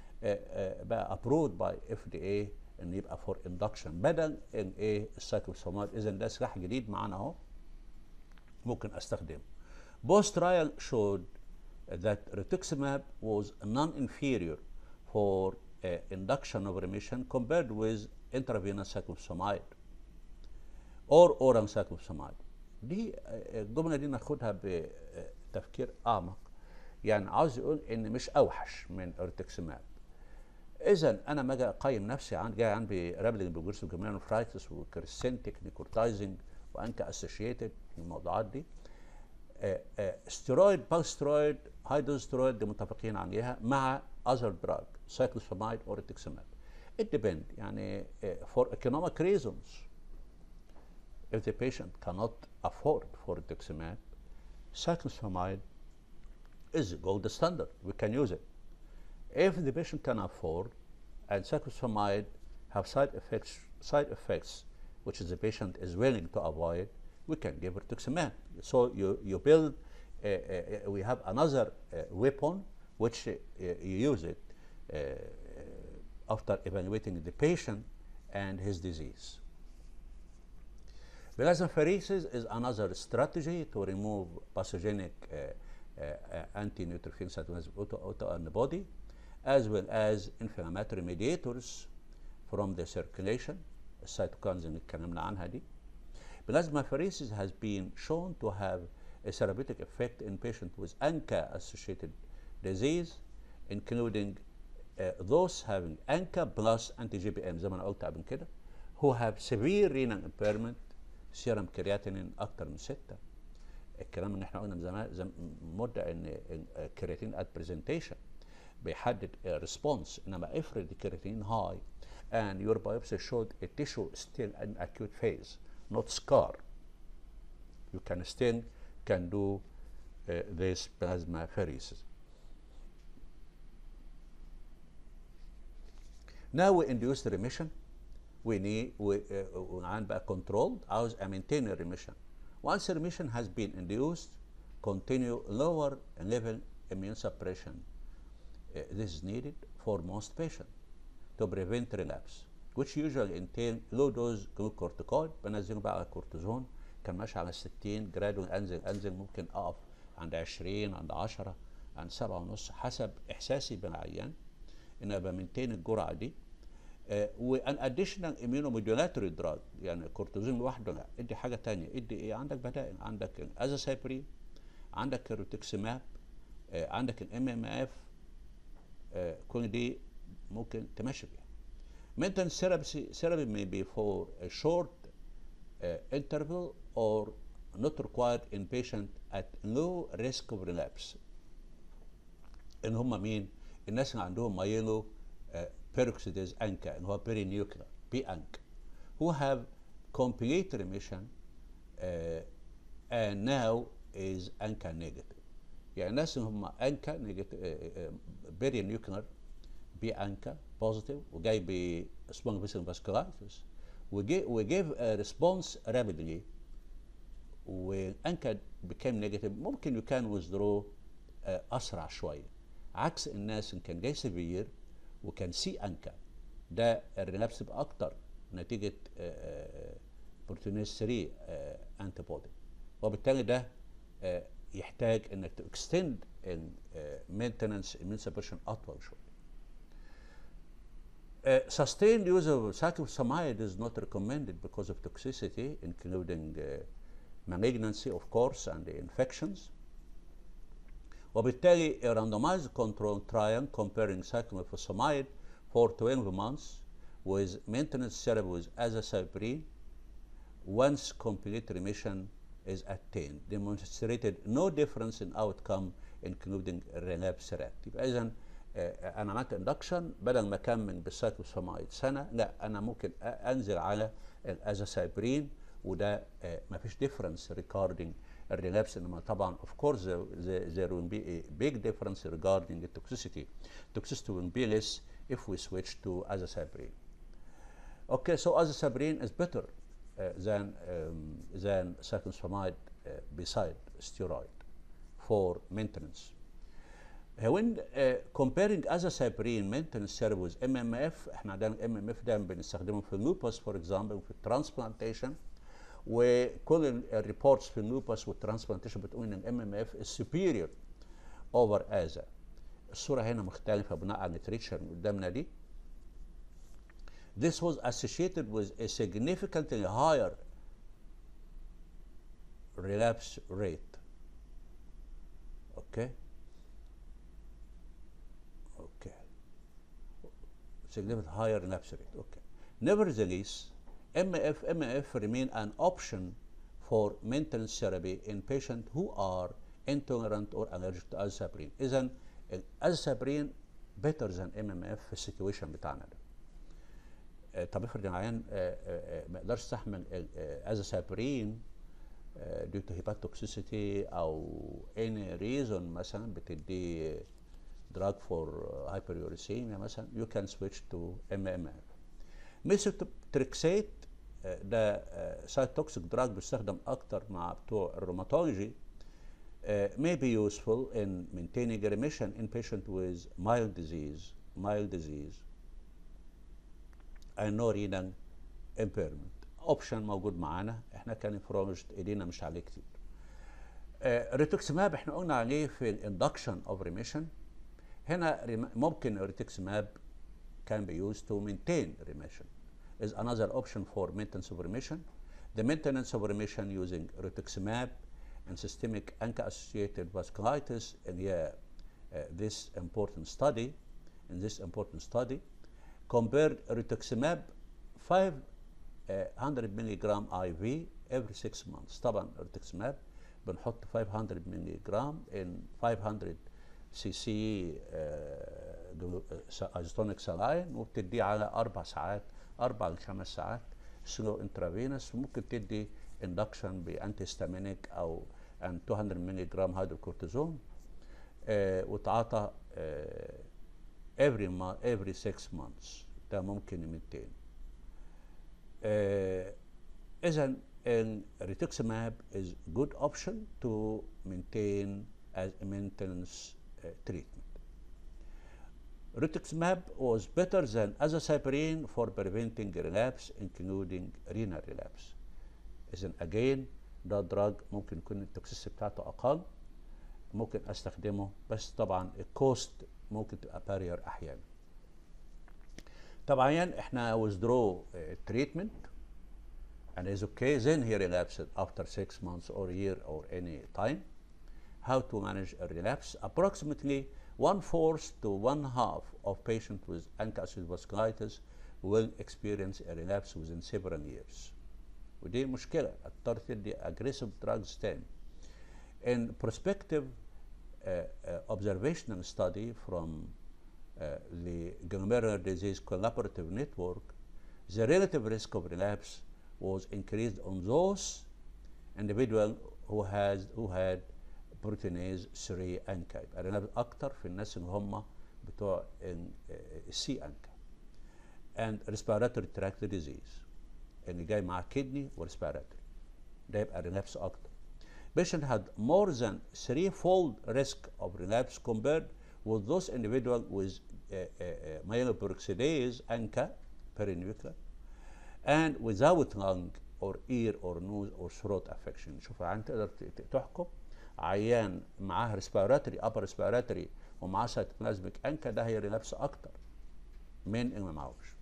Speaker 1: بقى ابرود باي اف دي اي ان يبقى فور اندكشن بدل ان ايه السايكلوسومات اذا ده سلاح جديد معانا اهو ممكن استخدمه both trial showed that rituximab was non-inferior for uh, induction of remission compared with intravenous cyclopsamide or oral cyclopsamide دي الجمله دي ناخدها بتفكير اعمق يعني عاوز يقول ان مش اوحش من ارتكسماب اذا انا ما اجي اقيم نفسي عندي جاي عندي رابلينج بروجريسيف جميلونفرايتس وكريسنتيك نيكورتايزنج وانكا اسوشيتد الموضوعات دي ستيرويد بالسترويد هايدروز ستيرويد دي متفقين عليها مع اذر دراج سايكلوسامايد اور ارتكسماب it depend يعني for economic reasons if the patient cannot afford for rituximab, cyclophamide is gold standard. We can use it. If the patient can afford and cyclophosphamide have side effects, side effects which the patient is willing to avoid, we can give rituximab. So you, you build, uh, uh, we have another uh, weapon which uh, you use it uh, after evaluating the patient and his disease. Plasmapheresis is another strategy to remove pathogenic uh, uh, uh, anti-neutrophil cytokines autoantibody as well as inflammatory mediators from the circulation السيتوكاينز اللي اتكلمنا عنها دي Plasmapheresis has been shown to have a therapeutic effect in patients with ANCA associated disease including uh, those having ANCA plus anti-GBM زي ما انا قلت قبل كده who have severe renal impairment سيرم كرياتينين اكتر من ستة الكلام اللي احنا قلنا من زمان زم مده ان الكرياتين ات برزنتيشن بيحدد ريسبونس انما افرض الكرياتين هاي and your biopsy showed a tissue still in acute phase not scar you can still can do uh, this plasmapheresis now we induce the remission we need we uh, بقى controlled عاوز maintain a remission once a remission has been induced continue lower level immune suppression uh, this is needed for most patients to prevent relapse which usually entail low dose glucocorticoid بنزله بقى على الكورتيزون كان ماشي على 60 جرادوال انزل انزل ممكن اقف عند 20 عند 10 عند 7 ونص حسب احساسي بالعيان ان ابقى منتين الجرعه دي وان اديشنال اميونوموديولاتوري دراج يعني الكورتيزون لوحده لا ادي حاجه ثانيه ادي ايه عندك بدائل عندك الازاسايبرين عندك الروتكسماب آه عندك الام ام اف كل دي ممكن تمشي بيها maintenance therapy therapy may be for a short uh, interval or not required in patient at low risk of relapse ان هم مين الناس اللي عندهم مايلو peroxidase ANCA اللي هو perinacular بي ANC who have complete remission uh, and now is ANCA negative يعني الناس اللي هم ANCA negative uh, perinacular بي ANCA positive وجاي ب small vessel vasculitis وجيف a response rapidly وانكا became negative ممكن you can withdraw uh, اسرع شويه عكس الناس اللي كان جاي سيفير وكان سي انكا ده الريلابس باكتر نتيجه بروتينيز 3 انتي بودي وبالتالي ده uh, يحتاج انك تكستند المينتننس immune suppression اطول شويه Uh, sustained use of cyclophosphamide is not recommended because of toxicity, including uh, malignancy, of course, and the infections. وبالتالي a randomized control trial comparing cyclophosphamide for 12 months with maintenance therapy with azathioprine once complete remission is attained demonstrated no difference in outcome including relapse rate يبقى اذا انا عملت اندكشن بدل ما اكمل بالسايكلوسفامايد سنه لا انا ممكن انزل على الازاسايبرين وده ما فيش ديفرنس ريكاردنج الريلابس انما طبعا اوف كورس there will be a big difference regarding the toxicity toxicity will be less if we switch to azathioprine okay so azathioprine is better uh, than um, than cyclophosphamide uh, beside steroid for maintenance when uh, comparing azathioprine maintenance therapy with MMF احنا عندنا MMF دايما بنستخدمه في اللوبس فور اكزامبل في الترانسبلانتيشن وكل الريبورتس في اللوبس والترانسبلانتيشن بتقول ان الام ام اف superior اوفر ازا الصوره هنا مختلفه بناء على الليتريتشر اللي قدامنا دي This was associated with a significantly higher relapse rate. Okay. Okay. Significantly higher relapse rate. Okay. Nevertheless, MF, MF remain an option for maintenance therapy in patients who are intolerant or allergic to azathioprine. إذا azathioprine better than MMF في السيتويشن بتاعنا ده. آه طب افرض العيان آه آه ما يقدرش يستحمل azathioprine due to hepatotoxicity او any reason مثلا بتدي drug for uh, hyperuricemia مثلا you can switch to MMF ميثوتريكسيت ده سايتوكسيك دراج بيستخدم اكتر مع بتوع الروماتولوجي may be useful in maintaining a remission in patient with mild disease mild disease and no renal impairment اوبشن موجود معانا احنا كان انفراجت ايدينا مش عليه كتير ريتوكسماب احنا قلنا عليه في الاندكشن اوف ريميشن هنا ممكن ريتوكسماب can be used to maintain remission is another option for maintenance of remission. The maintenance of remission using rituximab and systemic ANCA-associated vasculitis in yeah, uh, this important study, in this important study, compared rituximab 500 milligram IV every six months. طبعا rituximab بنحط 500 milligram in 500 سي سي ايزوتونيك سلاين وبتديه على اربع ساعات اربع لخمس ساعات سلو انترافينس ممكن تدي اندكشن بانتي ستامينيك او ان 200 مللي جرام هيدروكورتيزون آه وتعاطى آه every month every 6 months ده ممكن يمتين آه اذا الريتوكسماب is good option to maintain as a maintenance uh, treatment. Rituximab was better than azacyprine for preventing relapse including renal relapse. إذن again ده دراج ممكن يكون التوكسيسي بتاعته أقل ممكن أستخدمه بس طبعا الكوست ممكن تبقى بارير أحيانا. طبعا احنا withdraw uh, treatment and is okay then he relapsed after six months or a year or any time. how to manage a relapse. Approximately one fourth to one half of patients with ANCA-associated vasculitis will experience a relapse within several years. ودي مشكلة اضطر تدي aggressive drugs تاني. In prospective uh, uh, observational study from uh, the glomerular disease collaborative network, the relative risk of relapse was increased on those individuals who has who had بروتينيز 3 انكا يبقى رينال اكتر في الناس اللي هم بتوع السي انكا and respiratory tract disease اللي جاي مع كدني وريسبيراتوري ده يبقى ريلابس اكتر patient had more than three-fold risk of relapse compared with those individual with uh, uh, uh, myeloperoxidase ANCA perinuclear and without lung or ear or nose or throat affection شوف عن تقدر تحكم عيان معاه ريسبيراتوري ابر ريسبيراتوري ومعاه سيتوبلازميك انكا ده هيريلابس اكتر من اللي ما معهوش.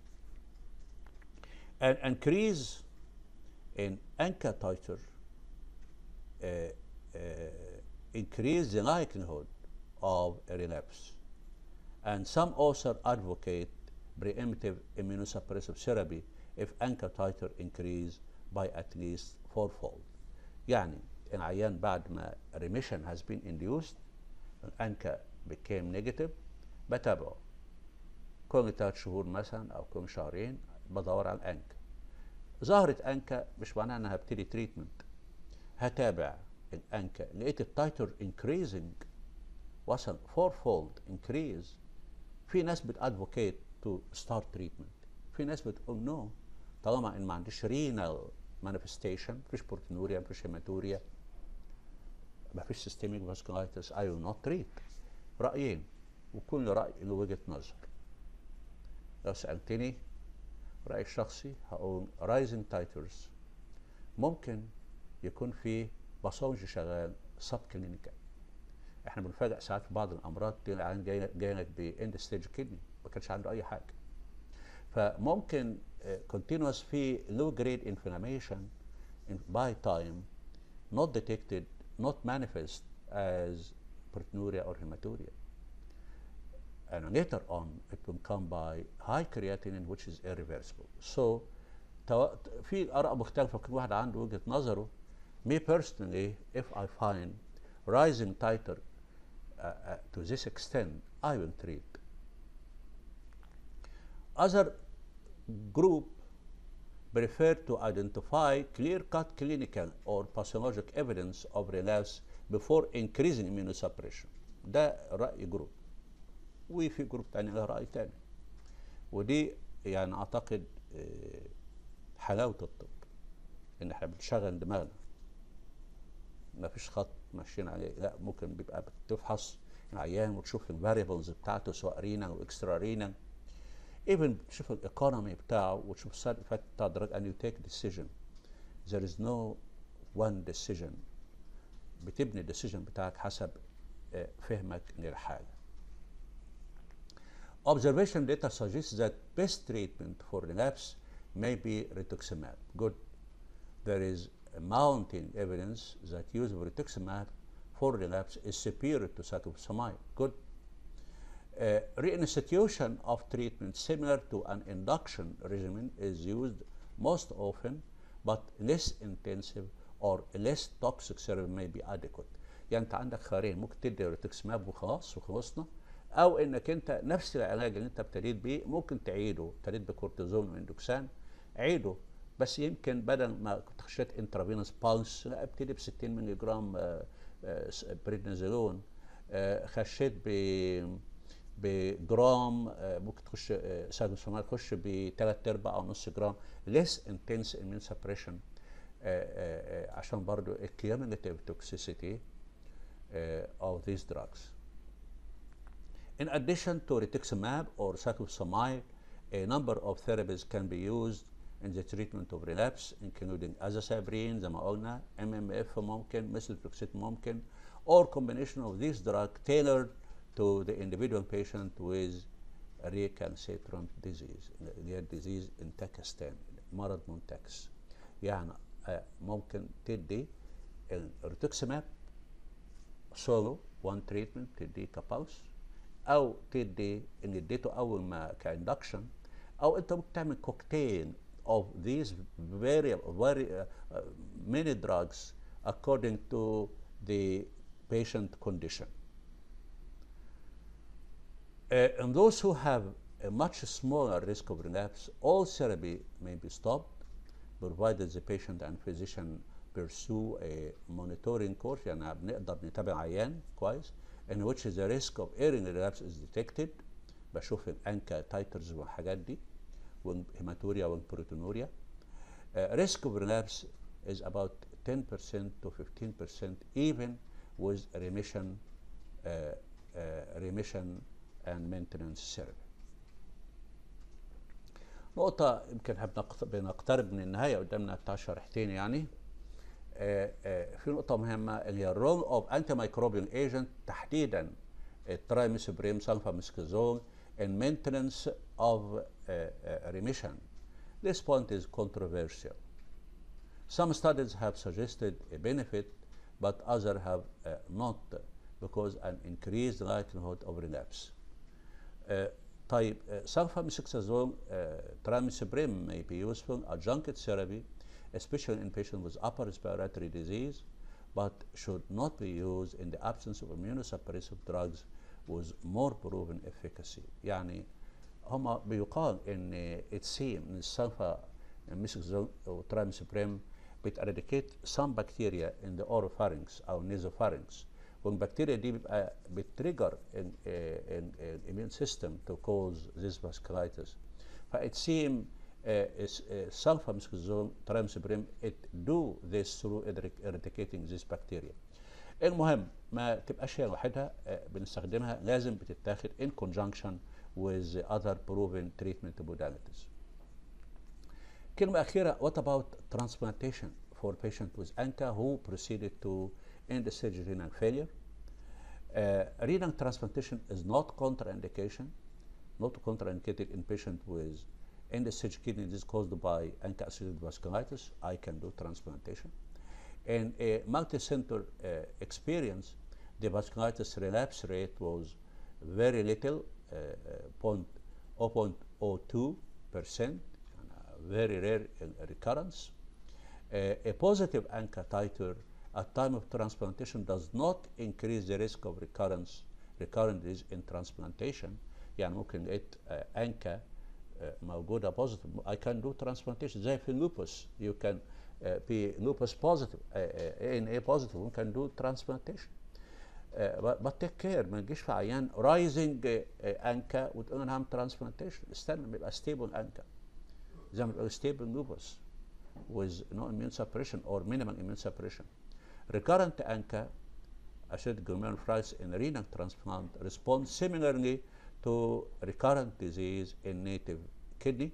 Speaker 1: An increase in ANCA titer uh, uh, increase the likelihood of a relapse. And some authors advocate preemptive immunosuppressive therapy if ANCA titer increase by at least fourfold. يعني العيان بعد ما remission has been induced الانكا became negative بتابعه كل ثلاث شهور مثلا او كل شهرين بدور على الانكا ظهرت انكا مش معناها انها هبتدي تريتمنت هتابع الانكا لقيت التايتر increasing وصل fourfold increase في ناس بتادفوكيت تو ستارت تريتمنت في ناس بتقول نو no. طالما ان ما عنديش رينال manifestation مفيش بروتينوريا مفيش هيماتوريا مفيش سيستميك فاسكولايتس اي ويل نوت تريت رايين وكل راي له وجهه نظر لو سالتني رايي الشخصي هقول رايزنج تايترز ممكن يكون في باثولوجي شغال سب كلينيكال احنا بنفاجئ ساعات في بعض الامراض تلاقي العيان جاي جاي لك باند ستيج كدني ما كانش عنده اي حاجه فممكن continuous في low grade inflammation by time not detected not manifest as proteinuria or hematuria and later on it will come by high creatinine which is irreversible so في اراء مختلفه كل واحد عنده وجهه نظره me personally if I find rising titer uh, uh, to this extent I will treat other group prefer to identify clear-cut clinical or pathologic evidence of relapse before increasing immunosuppression. ده رأي جروب. وفي جروب تاني له راي تاني ودي يعني اعتقد آه، حلاوه الطب ان احنا بنشغل دماغنا ما فيش خط ماشيين عليه لا ممكن بيبقى بتفحص العيان وتشوف الفاريبلز بتاعته سواء رينا واكسترا رينا ايفن بتشوف الايكونومي بتاعه وتشوف السايد افكت بتاع الدراج and you take decision there is no one decision بتبني الديسيجن بتاعك حسب آه، فهمك للحاله Observation data suggests that best treatment for relapse may be rituximab. Good. There is mounting evidence that use of rituximab for relapse is superior to cyclophosphamide. Good. Uh, reinstitution of treatment similar to an induction regimen is used most often, but less intensive or less toxic therapy may be adequate. يعني انت عندك خيارين ممكن تدي ريتوكسماب وخلاص وخلصنا او انك انت نفس العلاج اللي انت ابتديت بيه ممكن تعيده ابتديت بكورتيزون واندوكسان عيده بس يمكن بدل ما كنت خشيت انترافينوس بالس لا ابتدي ب 60 مللي جرام آه، آه، س- بريدنيزولون آه، خشيت ب بجرام آه، ممكن تخش سايكلوسومال تخش بثلاث ارباع او نص جرام less intense immune suppression آه، آه، آه، عشان برضو الكيوميليتيف توكسيسيتي of these drugs. In addition to rituximab or cyclophosphamide, a number of therapies can be used in the treatment of relapse, including azathioprine زي ما قلنا, MMF ممكن, methotrexate ممكن, or combination of these drugs tailored to the individual patient with recalcitrant disease, اللي هي disease انتكستان, مرض منتكس. يعني آه، ممكن تدي الريتوكسيماب سولو وان تريتمنت تديه كباوس او تدي ان اديته اول ما كاندكشن او انت ممكن تعمل كوكتيل of these very very uh, uh, many drugs according to the patient condition. Uh, in those who have a much smaller risk of relapse, all therapy may be stopped provided the patient and physician pursue a monitoring course يعني بنقدر نتابع عيان كويس in which the risk of early relapse is detected بشوف الانكا تايترز والحاجات دي والهيماتوريا والبروتونوريا uh, risk of relapse is about 10% to 15% even with remission uh, uh, remission and maintenance therapy نقطة يمكن احنا بنقت- بنقترب من النهاية قدامنا بتاع شريحتين يعني آه، آه، في نقطة مهمة اللي هي الرول اوف انتي مايكروبيال ايجنت تحديدا الترايميثوبريم سلفاميسكازول in maintenance of uh, uh, remission. This point is controversial. Some studies have suggested a benefit, but others have uh, not because an increased likelihood of relapse. Uh, طيب sulfamycloxazole trimethoprim may be useful adjunctive therapy, especially in patients with upper respiratory disease, but should not be used in the absence of immunosuppressive drugs with more proven efficacy. يعني هما بيقال ان it seems ان السلفا ميسكزول او ترامسبريم بتأراديكيت some bacteria in the oropharynx او nasopharynx والبكتيريا دي بيبقى بتريجر الاميون سيستم to cause this vasculitis فit seem sulfa مسكزول ترامسبريم it do this through eradicating this bacteria المهم ما تبقاش هي لوحدها آه، بنستخدمها لازم بتتاخد in conjunction with the other proven treatment modalities. كلمة أخيرة what about transplantation for patient with ANCA who proceeded to end stage renal failure? Uh, renal transplantation is not contraindication, not contraindicated in patient with end stage kidney disease caused by ANCA-associated vasculitis. I can do transplantation. In a multi-center uh, experience, the vasculitis relapse rate was very little, uh, point, 0.02 percent, very rare uh, recurrence. Uh, a positive ANCA titer at time of transplantation does not increase the risk of recurrence recurrent disease in transplantation يعني ممكن لقيت uh, ANCA uh, موجودة positive I can do transplantation زي في lupus you can uh, be lupus positive uh, uh, ANA positive we can do transplantation but take care ما تجيش في عيان رايزنج انكا وتقول انا هعمل ترانسبلانتيشن استنى بيبقى ستيبل انكا زي ما بيقول ستيبل lupus with no immune suppression or minimal immune suppression recurrent ANCA acidic glomerulonephritis in renal transplant responds similarly to recurrent disease in native kidney.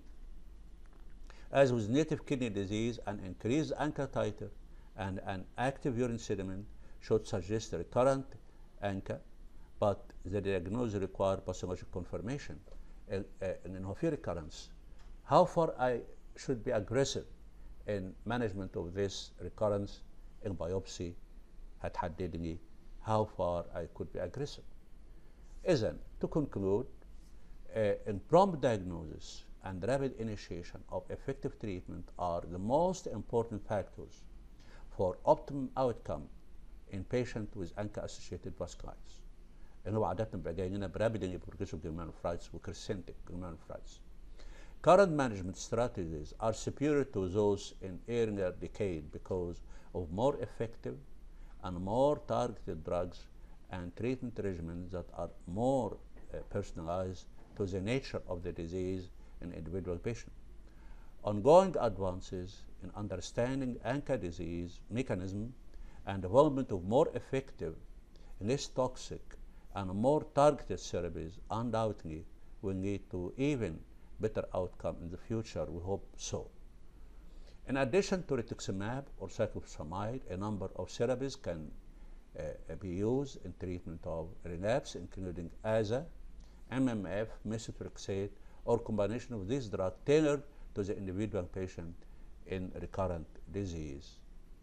Speaker 1: As with native kidney disease, an increased ANCA titer and an active urine sediment should suggest recurrent ANCA, but the diagnosis require pathological confirmation in, in هو في recurrence. How far I should be aggressive in management of this recurrence in biopsy هتحدد لي how far I could be aggressive. إذا to conclude, uh, in prompt diagnosis and rapid initiation of effective treatment are the most important factors for optimum outcome in patient with ANCA-associated vasculitis. اللي هو عادة بيبقى جاي لنا برابيدلي بروجريسيف glomerulonephritis وكريسنتيك glomerulonephritis. Current management strategies are superior to those in earlier decade because of more effective and more targeted drugs and treatment regimens that are more uh, personalized to the nature of the disease in individual patient. Ongoing advances in understanding ANCA disease mechanism and development of more effective, less toxic, and more targeted therapies undoubtedly will lead to even better outcome in the future. We hope so. In addition to rituximab or cyclophosphamide, a number of therapies can uh, be used in treatment of relapse, including AZA, MMF, methotrexate, or combination of these drugs tailored to the individual patient in recurrent disease.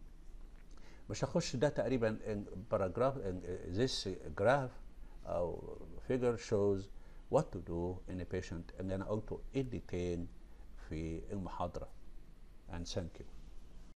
Speaker 1: مش هخش ده تقريبا in paragraph in this graph أو figure shows what to do in a patient اللي أنا قلته in detail في المحاضرة and thank you.